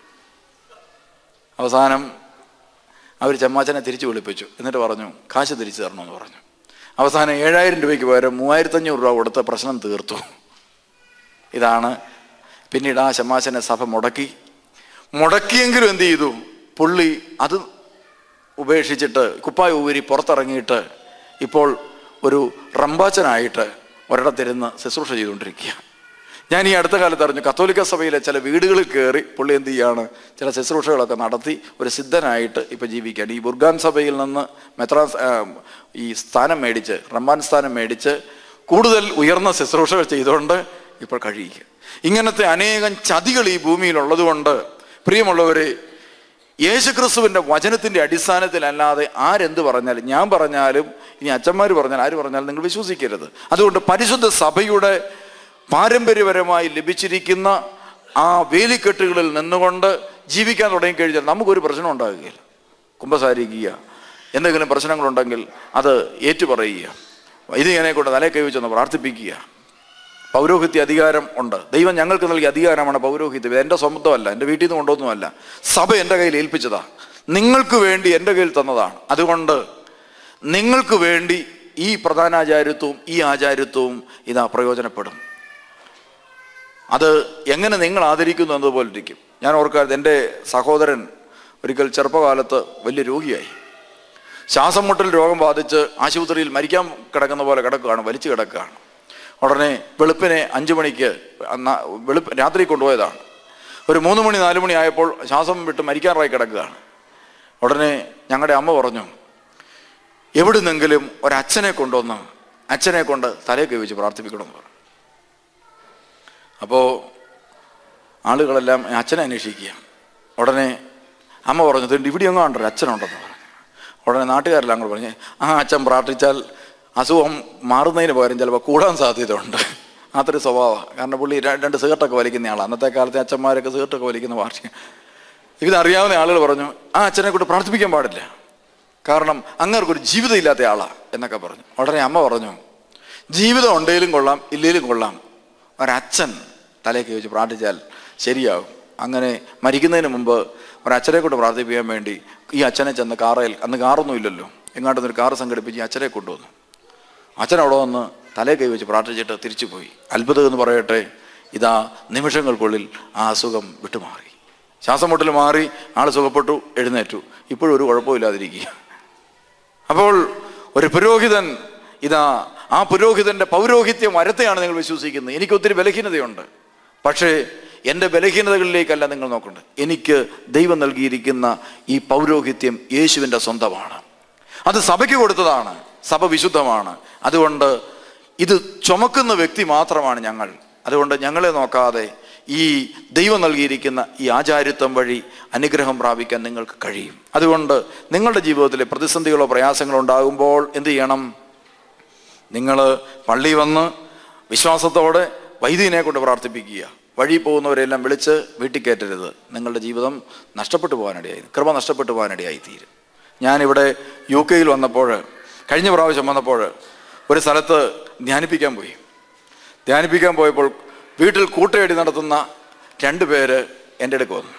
[SPEAKER 1] അവസാനം അവർ ചെമ്മാച്ചനെ തിരിച്ചു വിളിപ്പിച്ചു എന്നിട്ട് പറഞ്ഞു കാശ് തിരിച്ചു തരണമെന്ന് പറഞ്ഞു അവസാനം ഏഴായിരം രൂപയ്ക്ക് പകരം മൂവായിരത്തഞ്ഞൂറ് രൂപ കൊടുത്ത പ്രശ്നം തീർത്തു ഇതാണ് പിന്നീട് ആ ചെമ്മാച്ചനെ സഭ മുടക്കി മുടക്കിയെങ്കിലും എന്ത് ചെയ്തു പുള്ളി അത് ഉപേക്ഷിച്ചിട്ട് കുപ്പായ ഊരി പുറത്തിറങ്ങിയിട്ട് ഇപ്പോൾ ഒരു റമ്പാച്ചനായിട്ട് ഒരിടത്തിരുന്ന് ശുശ്രൂഷ ചെയ്തുകൊണ്ടിരിക്കുക ഞാൻ ഈ അടുത്ത കാലത്ത് അറിഞ്ഞു കത്തോലിക്ക സഭയിലെ ചില വീടുകളിൽ കയറി പുള്ളി എന്ത് ചെയ്യാണ് ചില ശുശ്രൂഷകളൊക്കെ നടത്തി ഒരു സിദ്ധനായിട്ട് ഇപ്പം ജീവിക്കുകയാണ് ഈ ബുർഗാൻ സഭയിൽ നിന്ന് മെത്രാ ആ, ഈ സ്ഥാനം മേടിച്ച് റമ്പാൻ സ്ഥാനം മേടിച്ച് കൂടുതൽ ഉയർന്ന ശുശ്രൂഷകൾ ചെയ്തുകൊണ്ട് ഇപ്പോൾ കഴിയുക ഇങ്ങനത്തെ അനേകം ചതികൾ ഈ ഭൂമിയിലുള്ളത് കൊണ്ട് പ്രിയമുള്ളവരെ യേശുക്രിസ്തുവിൻ്റെ വചനത്തിൻ്റെ അടിസ്ഥാനത്തിലല്ലാതെ ആരെന്ത് പറഞ്ഞാലും ഞാൻ പറഞ്ഞാലും ഇനി അച്ഛന്മാർ പറഞ്ഞാൽ ആര് പറഞ്ഞാലും നിങ്ങൾ വിശ്വസിക്കരുത് അതുകൊണ്ട് പരിശുദ്ധ സഭയുടെ പാരമ്പര്യപരമായി ലഭിച്ചിരിക്കുന്ന ആ വേലിക്കെട്ടുകളിൽ നിന്നുകൊണ്ട് ജീവിക്കാൻ തുടങ്ങിക്കഴിഞ്ഞാൽ നമുക്കൊരു പ്രശ്നം ഉണ്ടാകുകയില്ല കുമ്പസാരിക്കുക എന്തെങ്കിലും പ്രശ്നങ്ങളുണ്ടെങ്കിൽ അത് ഏറ്റുപറയുക ഇത് ഇതിനെ കൊണ്ട് തലേ കൈവച്ചൊന്ന് പ്രാർത്ഥിപ്പിക്കുക പൗരോഹിത്യ അധികാരം ഉണ്ട് ദൈവം ഞങ്ങൾക്ക് നൽകിയ അധികാരമാണ് പൗരോഹിത്യം ഇത് എൻ്റെ സ്വന്തമല്ല എൻ്റെ വീട്ടിൽ നിന്ന് കൊണ്ടുവന്നുമല്ല സഭ എൻ്റെ കയ്യിൽ ഏൽപ്പിച്ചതാ നിങ്ങൾക്ക് വേണ്ടി എൻ്റെ കയ്യിൽ തന്നതാണ് അതുകൊണ്ട് നിങ്ങൾക്ക് വേണ്ടി ഈ പ്രധാനാചാര്യത്വവും ഈ ആചാര്യത്വവും ഇതാ പ്രയോജനപ്പെടും അത് എങ്ങനെ നിങ്ങൾ ആദരിക്കുന്നു എന്നതുപോലെ ഇരിക്കും ഞാൻ ഓർക്കായിരുന്നു എൻ്റെ സഹോദരൻ ഒരിക്കൽ ചെറുപ്പകാലത്ത് വലിയ രോഗിയായി ശ്വാസം മുട്ടൽ രോഗം ബാധിച്ച് ആശുപത്രിയിൽ മരിക്കാൻ കിടക്കുന്ന പോലെ കിടക്കുകയാണ് വലിച്ചു കിടക്കുകയാണ് ഉടനെ വെളുപ്പിനെ അഞ്ചു മണിക്ക് അന്ന- വെളുപ്പ് രാത്രി കൊണ്ടുപോയതാണ് ഒരു മൂന്ന് മണി നാല് മണി ആയപ്പോൾ ശ്വാസം വിട്ട് മരിക്കാറായി കിടക്കുകയാണ് ഉടനെ ഞങ്ങളുടെ അമ്മ പറഞ്ഞു എവിടുന്നെങ്കിലും ഒരച്ഛനെ കൊണ്ടുവന്ന് അച്ഛനെ കൊണ്ട് തലയെ കൈവച്ച് പ്രാർത്ഥിപ്പിക്കണമെന്ന് പറഞ്ഞു അപ്പോൾ ആളുകളെല്ലാം അച്ഛനെ അന്വേഷിക്കുക ഉടനെ അമ്മ പറഞ്ഞു "ദേ ഇവിടെ എങ്ങോ ഉണ്ടോ അച്ഛനുണ്ടെന്ന് പറഞ്ഞു ഉടനെ നാട്ടുകാരെല്ലാം കൂടെ പറഞ്ഞ് ആ അച്ഛൻ പ്രാർത്ഥിച്ചാൽ അസുഖം മാറുന്നതിന് പകരം ചിലപ്പോൾ കൂടാൻ സാധ്യതയുണ്ട് അതൊരു സ്വഭാവമാണ് കാരണം പുള്ളി ര- രണ്ട് സിഗരറ്റൊക്കെ വലിക്കുന്ന ആളാണ് അന്നത്തെ കാലത്തെ അച്ഛന്മാരൊക്കെ സിഗരറ്റൊക്കെ വലിക്കുന്ന വാർഷിക ഇതറിയാവുന്ന ആളുകൾ പറഞ്ഞു ആ അച്ഛനെ കൊണ്ട് പ്രാർത്ഥിപ്പിക്കാൻ പാടില്ല കാരണം അങ്ങേർക്കൊരു ജീവിതം ഇല്ലാത്ത ആളാ എന്നൊക്കെ പറഞ്ഞു ഉടനെ അമ്മ പറഞ്ഞു ജീവിതം ഉണ്ടെങ്കിലും കൊള്ളാം ഇല്ലേലും കൊള്ളാം ഒരച്ഛൻ തലേക്ക് വെച്ച് പ്രാർത്ഥിച്ചാൽ ശരിയാകും അങ്ങനെ മരിക്കുന്നതിന് മുമ്പ് ഒരച്ഛനെ കൊണ്ട് പ്രാർത്ഥിപ്പിക്കാൻ വേണ്ടി ഈ അച്ഛനെ ചെന്ന് കാറയിൽ അന്ന് കാറൊന്നും ഇല്ലല്ലോ എങ്ങാണ്ടൊന്നും ഒരു കാറ് സംഘടിപ്പിച്ച് ഈ അച്ഛനെ കൊണ്ടുവന്നു അച്ഛൻ അവിടെ വന്ന് തലേ കൈ വെച്ച് പ്രാർത്ഥിച്ചിട്ട് തിരിച്ചു പോയി അത്ഭുതം എന്ന് പറയട്ടെ ഇതാ നിമിഷങ്ങൾക്കുള്ളിൽ ആ അസുഖം വിട്ടുമാറി ശ്വാസം മുട്ടൽ മാറി ആൾ സുഖപ്പെട്ടു എഴുന്നേറ്റു ഇപ്പോഴും ഒരു കുഴപ്പമില്ലാതിരിക്കുക അപ്പോൾ ഒരു പുരോഹിതൻ ഇതാ ആ പുരോഹിതന്റെ പൗരോഹിത്യം വരത്തെയാണ് നിങ്ങൾ വിശ്വസിക്കുന്നത് എനിക്ക് ഒത്തിരി ബലഹീനതയുണ്ട് പക്ഷേ എൻ്റെ ബലഹീനതകളിലേക്കല്ല നിങ്ങൾ നോക്കേണ്ടത് എനിക്ക് ദൈവം നൽകിയിരിക്കുന്ന ഈ പൗരോഹിത്യം യേശുവിൻ്റെ സ്വന്തമാണ് അത് സഭയ്ക്ക് കൊടുത്തതാണ് സഭ വിശുദ്ധമാണ് അതുകൊണ്ട് ഇത് ചുമക്കുന്ന വ്യക്തി മാത്രമാണ് ഞങ്ങൾ അതുകൊണ്ട് ഞങ്ങളെ നോക്കാതെ ഈ ദൈവം നൽകിയിരിക്കുന്ന ഈ ആചാര്യത്വം വഴി അനുഗ്രഹം പ്രാപിക്കാൻ നിങ്ങൾക്ക് കഴിയും അതുകൊണ്ട് നിങ്ങളുടെ ജീവിതത്തിലെ പ്രതിസന്ധികളോ പ്രയാസങ്ങളോ ഉണ്ടാകുമ്പോൾ എന്ത് ചെയ്യണം നിങ്ങൾ പള്ളി വന്ന് വിശ്വാസത്തോടെ വൈദികനെ കൊണ്ട് പ്രാർത്ഥിപ്പിക്കുക വഴി പോകുന്നവരെല്ലാം വിളിച്ച് വീട്ടിൽ കയറ്റരുത് നിങ്ങളുടെ ജീവിതം നഷ്ടപ്പെട്ടു പോകാനിടയായി കൃപ നഷ്ടപ്പെട്ടു പോകാനിടയായി തീരും ഞാനിവിടെ യു കെയിൽ വന്നപ്പോൾ കഴിഞ്ഞ പ്രാവശ്യം വന്നപ്പോൾ ഒരു സ്ഥലത്ത് ധ്യാനിപ്പിക്കാൻ പോയി ധ്യാനിപ്പിക്കാൻ പോയപ്പോൾ വീട്ടിൽ കൂട്ടയടി നടത്തുന്ന രണ്ട് പേര് എൻ്റെ അടുക്ക് വന്നു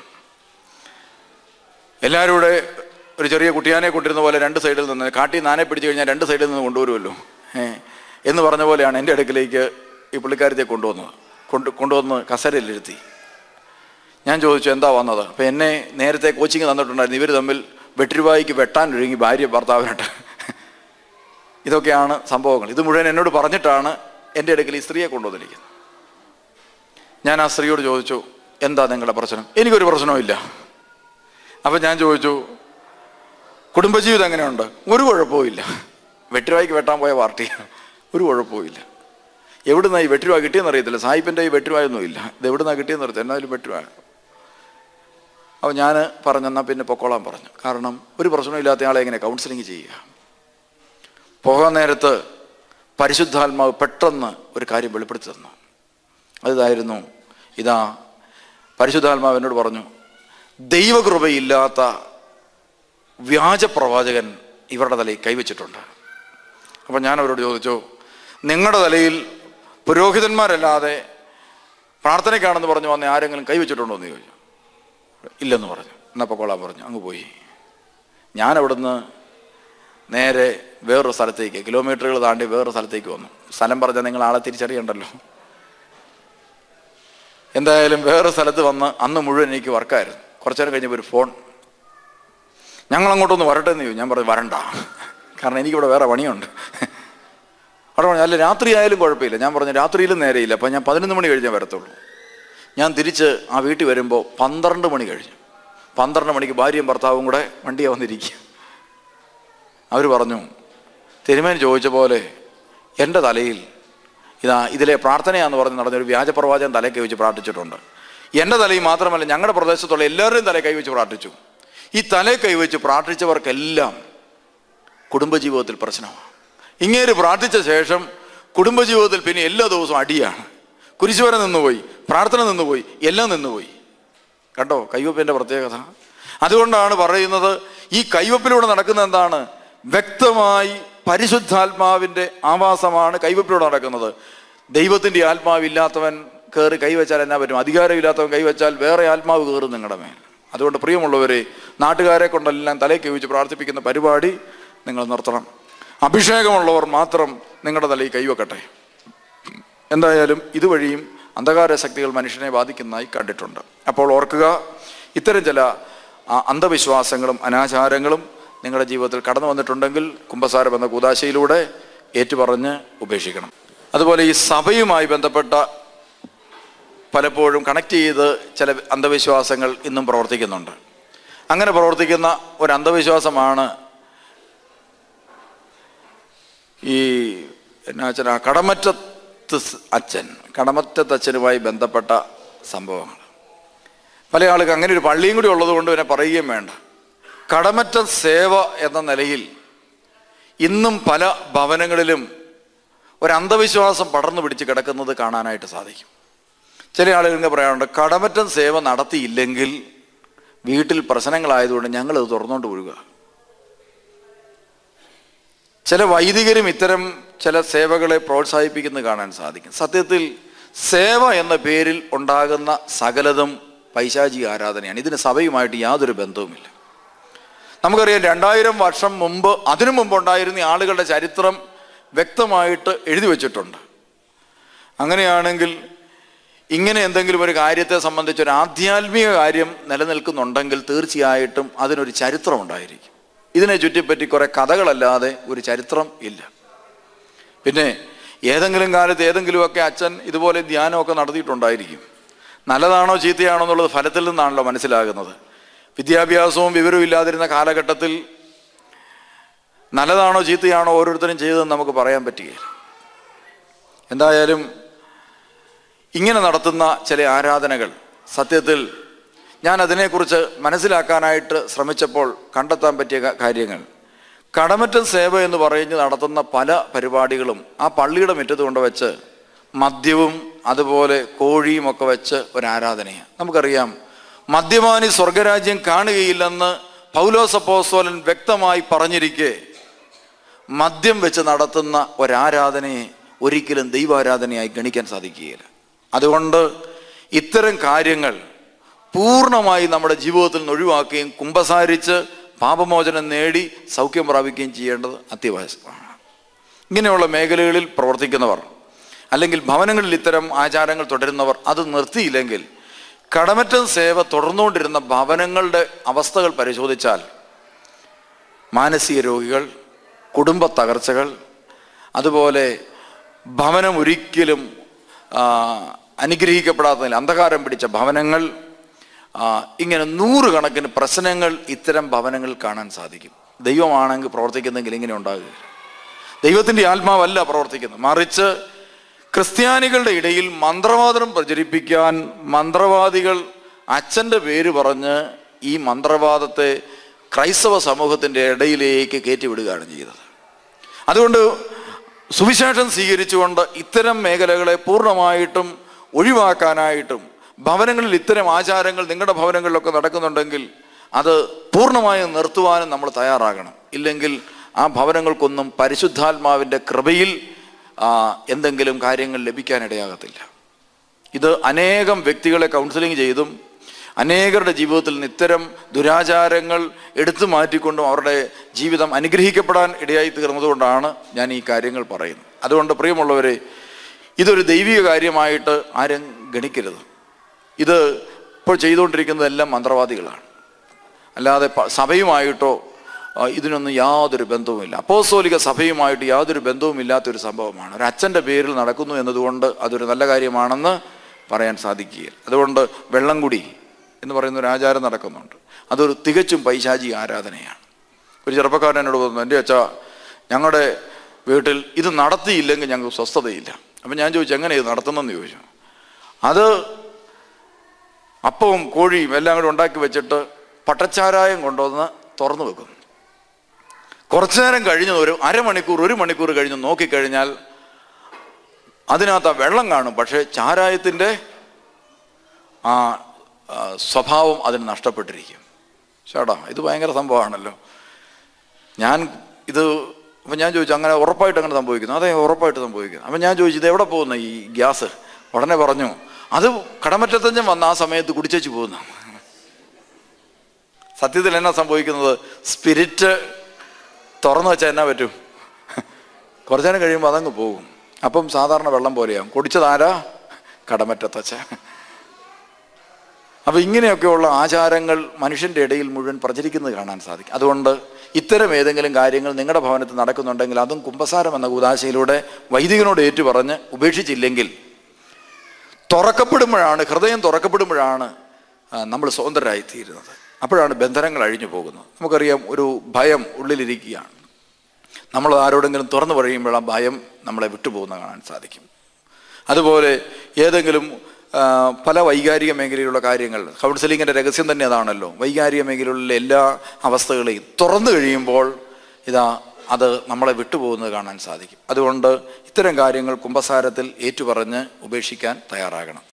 [SPEAKER 1] എല്ലാവരും കൂടെ ഒരു ചെറിയ കുട്ടിയാനെ കൊണ്ടിരുന്ന പോലെ രണ്ട് സൈഡിൽ നിന്ന് കാട്ടി നാനെ പിടിച്ചു കഴിഞ്ഞാൽ രണ്ട് സൈഡിൽ നിന്ന് കൊണ്ടുവരുമല്ലോ ഏ എന്ന് പറഞ്ഞ പോലെയാണ് എൻ്റെ അടുക്കിലേക്ക് ഈ പുള്ളിക്കാരത്തെ കൊണ്ടുവന്നത് കൊണ്ട് കൊണ്ടുവന്ന് കസരയിലിരുത്തി ഞാൻ ചോദിച്ചു എന്താ വന്നത് അപ്പം എന്നെ നേരത്തെ കോച്ചിങ് തന്നിട്ടുണ്ടായിരുന്നു ഇവർ തമ്മിൽ വെട്ടിരുവായിക്ക് വെട്ടാൻ ഒരുങ്ങി ഭാര്യ ഭർത്താവിനായിട്ട് ഇതൊക്കെയാണ് സംഭവങ്ങൾ ഇത് മുഴുവൻ എന്നോട് പറഞ്ഞിട്ടാണ് എൻ്റെ അടുക്കൽ ഈ സ്ത്രീയെ കൊണ്ടുവന്നിരിക്കുന്നത് ഞാൻ ആ സ്ത്രീയോട് ചോദിച്ചു എന്താ നിങ്ങളുടെ പ്രശ്നം എനിക്കൊരു പ്രശ്നവും ഇല്ല അപ്പം ഞാൻ ചോദിച്ചു കുടുംബജീവിതം എങ്ങനെയുണ്ട് ഒരു കുഴപ്പവും ഇല്ല വെട്ടിരുവായിക്ക് വെട്ടാൻ പോയ പാർട്ടി ഒരു കുഴപ്പവും ഇല്ല എവിടുന്നാ ഈ വെട്ടിരുവ കിട്ടിയെന്ന് അറിയത്തില്ല സാഹിബിൻ്റെ ഈ വെട്ടിരുവായൊന്നും ഇല്ല ഇത് എവിടുന്നാ കിട്ടിയെന്ന് അറിയത്തില്ല എന്നാലും വെട്ടിരുവ അപ്പോൾ ഞാൻ പറഞ്ഞെന്നാൽ പിന്നെ പൊക്കോളാൻ പറഞ്ഞു കാരണം ഒരു പ്രശ്നമില്ലാത്ത ആളെ എങ്ങനെ കൗൺസിലിംഗ് ചെയ്യുക പോകാൻ നേരത്ത് പരിശുദ്ധാത്മാവ് പെട്ടെന്ന് ഒരു കാര്യം വെളിപ്പെടുത്തി തന്നു അതായിരുന്നു ഇതാ പരിശുദ്ധാത്മാവ് എന്നോട് പറഞ്ഞു ദൈവകൃപയില്ലാത്ത വ്യാജ പ്രവാചകൻ ഇവരുടെ തലയിൽ കൈവച്ചിട്ടുണ്ട് അപ്പം ഞാൻ അവരോട് ചോദിച്ചു നിങ്ങളുടെ തലയിൽ പുരോഹിതന്മാരല്ലാതെ പ്രാർത്ഥനയ്ക്കാണെന്ന് പറഞ്ഞു വന്ന ആരെങ്കിലും കൈവച്ചിട്ടുണ്ടോ എന്ന് ചോദിച്ചു ഇല്ലെന്ന് പറഞ്ഞു എന്നാൽ പൊക്കോളാൻ പറഞ്ഞു അങ്ങ് പോയി ഞാൻ അവിടുന്ന് നേരെ വേറൊരു സ്ഥലത്തേക്ക് കിലോമീറ്ററുകൾ താണ്ടി വേറൊരു സ്ഥലത്തേക്ക് വന്നു സ്ഥലം പറഞ്ഞാൽ നിങ്ങൾ ആളെ തിരിച്ചറിയണ്ടല്ലോ എന്തായാലും വേറെ സ്ഥലത്ത് വന്ന് അന്ന് മുഴുവൻ എനിക്ക് വർക്കായിരുന്നു കുറച്ചു നേരം കഴിഞ്ഞപ്പോൾ ഒരു ഫോൺ ഞങ്ങൾ അങ്ങോട്ടൊന്ന് വരട്ടെ എന്ന് ചോദിച്ചു ഞാൻ പറഞ്ഞു വരണ്ട കാരണം എനിക്കിവിടെ വേറെ പണിയുണ്ട് അവിടെ പറഞ്ഞു അല്ല രാത്രി ആയാലും കുഴപ്പമില്ല ഞാൻ പറഞ്ഞു രാത്രിയിലും നേരെയില്ല അപ്പം ഞാൻ പതിനൊന്ന് മണി കഴിഞ്ഞേ വരത്തുള്ളൂ ഞാൻ തിരിച്ച് ആ വീട്ടിൽ വരുമ്പോൾ പന്ത്രണ്ട് മണി കഴിഞ്ഞു പന്ത്രണ്ട് മണിക്ക് ഭാര്യയും ഭർത്താവും കൂടെ വണ്ടിയെ വന്നിരിക്കുക അവർ പറഞ്ഞു തിരുമേൻ ചോദിച്ച പോലെ എൻ്റെ തലയിൽ ഇതാ ഇതിലെ പ്രാർത്ഥനയാന്ന് പറഞ്ഞ് നടന്നൊരു വ്യാജ പ്രവാചകൻ തലയിൽ കൈവച്ച് പ്രാർത്ഥിച്ചിട്ടുണ്ട് എൻ്റെ തലയിൽ മാത്രമല്ല ഞങ്ങളുടെ പ്രദേശത്തുള്ള എല്ലാവരുടെയും തലയിൽ കൈവച്ച് പ്രാർത്ഥിച്ചു ഈ തലയിൽ കൈവച്ച് പ്രാർത്ഥിച്ചവർക്കെല്ലാം കുടുംബജീവിതത്തിൽ പ്രശ്നമാണ് ഇങ്ങേര് പ്രാർത്ഥിച്ച ശേഷം കുടുംബജീവിതത്തിൽ പിന്നെ എല്ലാ ദിവസവും അടിയാണ് കുരിശുവര നിന്നുപോയി പ്രാർത്ഥന നിന്നുപോയി എല്ലാം നിന്നുപോയി കണ്ടോ കൈവപ്പിൻ്റെ പ്രത്യേകത അതുകൊണ്ടാണ് പറയുന്നത് ഈ കൈവപ്പിലൂടെ നടക്കുന്ന എന്താണ് വ്യക്തമായി പരിശുദ്ധാത്മാവിൻ്റെ ആവാസമാണ് കൈവപ്പിലൂടെ നടക്കുന്നത് ദൈവത്തിൻ്റെ ആത്മാവില്ലാത്തവൻ കയറി കൈവച്ചാൽ എന്നാ പറ്റും അധികാരമില്ലാത്തവൻ കൈവച്ചാൽ വേറെ ആത്മാവ് കയറും നിങ്ങളുടെ മേൽ അതുകൊണ്ട് പ്രിയമുള്ളവരെ നാട്ടുകാരെ കൊണ്ടെല്ലാം തലയിൽ കൈവച്ച് പ്രാർത്ഥിപ്പിക്കുന്ന പരിപാടി നിങ്ങൾ നിർത്തണം അഭിഷേകമുള്ളവർ മാത്രം നിങ്ങളുടെ തലയിൽ കൈവെക്കട്ടെ എന്തായാലും ഇതുവഴിയും അന്ധകാര ശക്തികൾ മനുഷ്യനെ ബാധിക്കുന്നതായി കണ്ടിട്ടുണ്ട് അപ്പോൾ ഓർക്കുക ഇത്തരം ചില ആ, അന്ധവിശ്വാസങ്ങളും അനാചാരങ്ങളും നിങ്ങളുടെ ജീവിതത്തിൽ കടന്നു വന്നിട്ടുണ്ടെങ്കിൽ കുംഭസാരം എന്ന കൂതാശയിലൂടെ ഏറ്റുപറഞ്ഞ് ഉപേക്ഷിക്കണം അതുപോലെ ഈ സഭയുമായി ബന്ധപ്പെട്ട പലപ്പോഴും കണക്ട് ചെയ്ത് ചില അന്ധവിശ്വാസങ്ങൾ ഇന്നും പ്രവർത്തിക്കുന്നുണ്ട് അങ്ങനെ പ്രവർത്തിക്കുന്ന ഒരു അന്ധവിശ്വാസമാണ് ഈ എന്നാ അച്ഛൻ കടമറ്റത്ത് സ് അച്ഛൻ കടമറ്റത്ത് അച്ഛനുമായി ബന്ധപ്പെട്ട സംഭവങ്ങൾ പല ആൾക്ക് അങ്ങനെ ഒരു പള്ളിയും കൂടി ഉള്ളത് കൊണ്ട് പിന്നെ പറയുകയും വേണ്ട കടമറ്റ സേവ എന്ന നിലയിൽ ഇന്നും പല ഭവനങ്ങളിലും ഒരു അന്ധവിശ്വാസം പടർന്നു പിടിച്ച് കിടക്കുന്നത് കാണാനായിട്ട് സാധിക്കും ചില ആളുകൾ ഇങ്ങനെ പറയാറുണ്ട് കടമറ്റം സേവ നടത്തിയില്ലെങ്കിൽ വീട്ടിൽ പ്രശ്നങ്ങളായതുകൊണ്ട് ഞങ്ങളത് തുറന്നുകൊണ്ട് വീഴുക ചില വൈദികരും ഇത്തരം ചില സേവകളെ പ്രോത്സാഹിപ്പിക്കുന്നത് കാണാൻ സാധിക്കും സത്യത്തിൽ സേവ എന്ന പേരിൽ ഉണ്ടാകുന്ന സകലതും പൈശാചിക ആരാധനയാണ് ഇതിന് സഭയുമായിട്ട് യാതൊരു ബന്ധവുമില്ല നമുക്കറിയാം രണ്ടായിരം വർഷം മുമ്പ് അതിനു മുമ്പ് ഉണ്ടായിരുന്ന ഈ ആളുകളുടെ ചരിത്രം വ്യക്തമായിട്ട് എഴുതി വച്ചിട്ടുണ്ട് അങ്ങനെയാണെങ്കിൽ ഇങ്ങനെ എന്തെങ്കിലും ഒരു കാര്യത്തെ സംബന്ധിച്ച് ഒരു ആധ്യാത്മിക കാര്യം നിലനിൽക്കുന്നുണ്ടെങ്കിൽ തീർച്ചയായിട്ടും അതിനൊരു ചരിത്രം ഉണ്ടായിരിക്കും ഇതിനെ ചുറ്റിപ്പറ്റി കുറെ കഥകളല്ലാതെ ഒരു ചരിത്രം ഇല്ല പിന്നെ ഏതെങ്കിലും കാലത്ത് ഏതെങ്കിലുമൊക്കെ അച്ഛൻ ഇതുപോലെ ധ്യാനമൊക്കെ നടത്തിയിട്ടുണ്ടായിരിക്കും നല്ലതാണോ ചീത്തയാണോ എന്നുള്ളത് ഫലത്തിൽ നിന്നാണല്ലോ മനസ്സിലാകുന്നത് വിദ്യാഭ്യാസവും വിവരവും ഇല്ലാതിരുന്ന കാലഘട്ടത്തിൽ നല്ലതാണോ ചീത്തയാണോ ഓരോരുത്തരും ചെയ്തതെന്ന് നമുക്ക് പറയാൻ പറ്റുകയില്ല എന്തായാലും ഇങ്ങനെ നടത്തുന്ന ചില ആരാധനകൾ സത്യത്തിൽ ഞാൻ അതിനെക്കുറിച്ച് മനസ്സിലാക്കാനായിട്ട് ശ്രമിച്ചപ്പോൾ കണ്ടെത്താൻ പറ്റിയ ക- കാര്യങ്ങൾ കടമറ്റം സേവ എന്ന് പറഞ്ഞ് നടത്തുന്ന പല പരിപാടികളും ആ പള്ളിയുടെ മുറ്റത്ത് കൊണ്ടുവച്ച് മദ്യവും അതുപോലെ കോഴിയും ഒക്കെ വെച്ച് ഒരു ആരാധനയാണ് നമുക്കറിയാം മദ്യപാനി സ്വർഗരാജ്യം കാണുകയില്ലെന്ന് പൗലോസ് അപ്പോസ്തലൻ വ്യക്തമായി പറഞ്ഞിരിക്കെ മദ്യം വെച്ച് നടത്തുന്ന ഒരാരാധനയെ ഒരിക്കലും ദൈവാരാധനയായി ഗണിക്കാൻ സാധിക്കുകയില്ല അതുകൊണ്ട് ഇത്തരം കാര്യങ്ങൾ പൂർണ്ണമായി നമ്മുടെ ജീവിതത്തിൽ നിന്ന് ഒഴിവാക്കുകയും കുമ്പസാരിച്ച് പാപമോചനം നേടി സൗഖ്യം പ്രാപിക്കുകയും ചെയ്യേണ്ടത് അത്യാവശ്യമാണ് ഇങ്ങനെയുള്ള മേഖലകളിൽ പ്രവർത്തിക്കുന്നവർ അല്ലെങ്കിൽ ഭവനങ്ങളിൽ ഇത്തരം ആചാരങ്ങൾ തുടരുന്നവർ അത് നിർത്തിയില്ലെങ്കിൽ കടമറ്റം സേവ തുടർന്നുകൊണ്ടിരുന്ന ഭവനങ്ങളുടെ അവസ്ഥകൾ പരിശോധിച്ചാൽ മാനസിക രോഗികൾ കുടുംബ തകർച്ചകൾ അതുപോലെ ഭവനം ഒരിക്കലും ആ, അനുഗ്രഹിക്കപ്പെടാത്തതിൽ അന്ധകാരം പിടിച്ച ഭവനങ്ങൾ ആ, ഇങ്ങനെ നൂറുകണക്കിന് പ്രശ്നങ്ങൾ ഇത്തരം ഭവനങ്ങളിൽ കാണാൻ സാധിക്കും ദൈവമാണെങ്കിൽ പ്രവർത്തിക്കുന്നെങ്കിൽ ഇങ്ങനെ ഉണ്ടാകുക ദൈവത്തിൻ്റെ ആത്മാവല്ല പ്രവർത്തിക്കുന്നത് മറിച്ച് ക്രിസ്ത്യാനികളുടെ ഇടയിൽ മന്ത്രവാദം പ്രചരിപ്പിക്കാൻ മന്ത്രവാദികൾ അച്ഛൻ്റെ പേര് പറഞ്ഞ് ഈ മന്ത്രവാദത്തെ ക്രൈസ്തവ സമൂഹത്തിൻ്റെ ഇടയിലേക്ക് കയറ്റിവിടുകയാണ് ചെയ്തത് അതുകൊണ്ട് സുവിശേഷം സ്വീകരിച്ചുകൊണ്ട് ഇത്തരം മേഖലകളെ പൂർണ്ണമായിട്ടും ഒഴിവാക്കാനായിട്ടും ഭവനങ്ങളിൽ ഇത്തരം ആചാരങ്ങൾ നിങ്ങളുടെ ഭവനങ്ങളിലൊക്കെ നടക്കുന്നുണ്ടെങ്കിൽ അത് പൂർണ്ണമായും നിർത്തുവാനും നമ്മൾ തയ്യാറാകണം ഇല്ലെങ്കിൽ ആ ഭവനങ്ങൾക്കൊന്നും പരിശുദ്ധാത്മാവിൻ്റെ കൃപയിൽ ആ, എന്തെങ്കിലും കാര്യങ്ങൾ ലഭിക്കാനിടയാകത്തില്ല ഇത് അനേകം വ്യക്തികളെ കൗൺസിലിംഗ് ചെയ്തും അനേകരുടെ ജീവിതത്തിൽ നിന്ന് ഇത്തരം ദുരാചാരങ്ങൾ എടുത്തു മാറ്റിക്കൊണ്ടും അവരുടെ ജീവിതം അനുഗ്രഹിക്കപ്പെടാൻ ഇടയായി തീർന്നതുകൊണ്ടാണ് ഞാൻ ഈ കാര്യങ്ങൾ പറയുന്നത് അതുകൊണ്ട് പ്രിയമുള്ളവരെ ഇതൊരു ദൈവിക കാര്യമായിട്ട് ആരും ഗണിക്കരുത് ഇത് ഇപ്പോൾ ചെയ്തുകൊണ്ടിരിക്കുന്നതെല്ലാം മന്ത്രവാദികളാണ് അല്ലാതെ പ- സഭയുമായിട്ടോ ആ, ഇതിനൊന്നും യാതൊരു ബന്ധവുമില്ല അപ്പോസ്തോലിക സഭയുമായിട്ട് യാതൊരു ബന്ധവുമില്ലാത്തൊരു സംഭവമാണ് ഒരു അച്ഛൻ്റെ പേരിൽ നടക്കുന്നു എന്നതുകൊണ്ട് അതൊരു നല്ല കാര്യമാണെന്ന് പറയാൻ സാധിക്കുകയില്ല അതുകൊണ്ട് വെള്ളം കുടി എന്ന് പറയുന്ന ഒരു ആചാരം നടക്കുന്നുണ്ട് അതൊരു തികച്ചും പൈശാചി ആരാധനയാണ് ഒരു ചെറുപ്പക്കാരൻ എന്നോട് പറഞ്ഞു എൻ്റെ അച്ഛ ഞങ്ങളുടെ വീട്ടിൽ ഇത് നടത്തിയില്ലെങ്കിൽ ഞങ്ങൾക്ക് സ്വസ്ഥതയില്ല അപ്പം ഞാൻ ചോദിച്ചു എങ്ങനെ ഇത് നടത്തുന്നെന്ന് ചോദിച്ചു അത് അപ്പവും കോഴിയും എല്ലാം കൂടെ ഉണ്ടാക്കി വെച്ചിട്ട് പട്ടച്ചാരായം കൊണ്ടുവന്ന് തുറന്നു വെക്കും കുറച്ചു നേരം കഴിഞ്ഞ് ഒരു അരമണിക്കൂർ ഒരു മണിക്കൂർ കഴിഞ്ഞ് നോക്കിക്കഴിഞ്ഞാൽ അതിനകത്ത് ആ വെള്ളം കാണും പക്ഷേ ചാരായത്തിൻ്റെ ആ ആ, സ്വഭാവം അതിന് നഷ്ടപ്പെട്ടിരിക്കും ചേട്ടാ ഇത് ഭയങ്കര സംഭവമാണല്ലോ ഞാൻ ഇത് അപ്പം ഞാൻ ചോദിച്ചു അങ്ങനെ ഉറപ്പായിട്ട് അങ്ങനെ സംഭവിക്കുന്നു അതെ ഉറപ്പായിട്ട് സംഭവിക്കുന്നു അപ്പം ഞാൻ ചോദിച്ചു ഇത് എവിടെ പോകുന്നു ഈ ഗ്യാസ് ഉടനെ പറഞ്ഞു അത് കടമറ്റത്തഞ്ചൻ വന്ന ആ സമയത്ത് കുടിച്ചേച്ച് പോകുന്നു സത്യത്തിൽ എന്നാ സംഭവിക്കുന്നത് സ്പിരിറ്റ് തുറന്നു വെച്ചാൽ എന്നാ പറ്റും കുറച്ചു നേരം കഴിയുമ്പോൾ അതങ്ങ് പോകും അപ്പം സാധാരണ വെള്ളം പോലെയാവും കുടിച്ചതാരാ കടമറ്റത്തച്ഛ അപ്പോൾ ഇങ്ങനെയൊക്കെയുള്ള ആചാരങ്ങൾ മനുഷ്യൻ്റെ ഇടയിൽ മുഴുവൻ പ്രചരിക്കുന്നത് കാണാൻ സാധിക്കും അതുകൊണ്ട് ഇത്തരം ഏതെങ്കിലും കാര്യങ്ങൾ നിങ്ങളുടെ ഭവനത്തിൽ നടക്കുന്നുണ്ടെങ്കിൽ അതും കുംഭസാരം എന്ന കൂതാശയിലൂടെ വൈദികനോട് ഏറ്റുപറഞ്ഞ് ഉപേക്ഷിച്ചില്ലെങ്കിൽ തുറക്കപ്പെടുമ്പോഴാണ് ഹൃദയം തുറക്കപ്പെടുമ്പോഴാണ് ആ, നമ്മൾ സ്വതന്ത്രരായിത്തീരുന്നത് അപ്പോഴാണ് ബന്ധനങ്ങൾ അഴിഞ്ഞു പോകുന്നത് നമുക്കറിയാം ഒരു ഭയം ഉള്ളിലിരിക്കുകയാണ് നമ്മൾ ആരോടെങ്കിലും തുറന്നു പറയുമ്പോൾ ആ ഭയം നമ്മളെ വിട്ടുപോകുന്ന കാണാൻ സാധിക്കും അതുപോലെ ഏതെങ്കിലും ആ, പല വൈകാരിക മേഖലയിലുള്ള കാര്യങ്ങൾ കൗൺസിലിങ്ങിൻ്റെ രഹസ്യം തന്നെ അതാണല്ലോ വൈകാരിക മേഖലയിലുള്ള എല്ലാ അവസ്ഥകളെയും തുറന്നു കഴിയുമ്പോൾ ഇതാ അത് നമ്മളെ വിട്ടുപോകുന്നത് കാണാൻ സാധിക്കും അതുകൊണ്ട് ഇത്തരം കാര്യങ്ങൾ കുംഭസാരത്തിൽ ഏറ്റുപറഞ്ഞ് ഉപേക്ഷിക്കാൻ തയ്യാറാകണം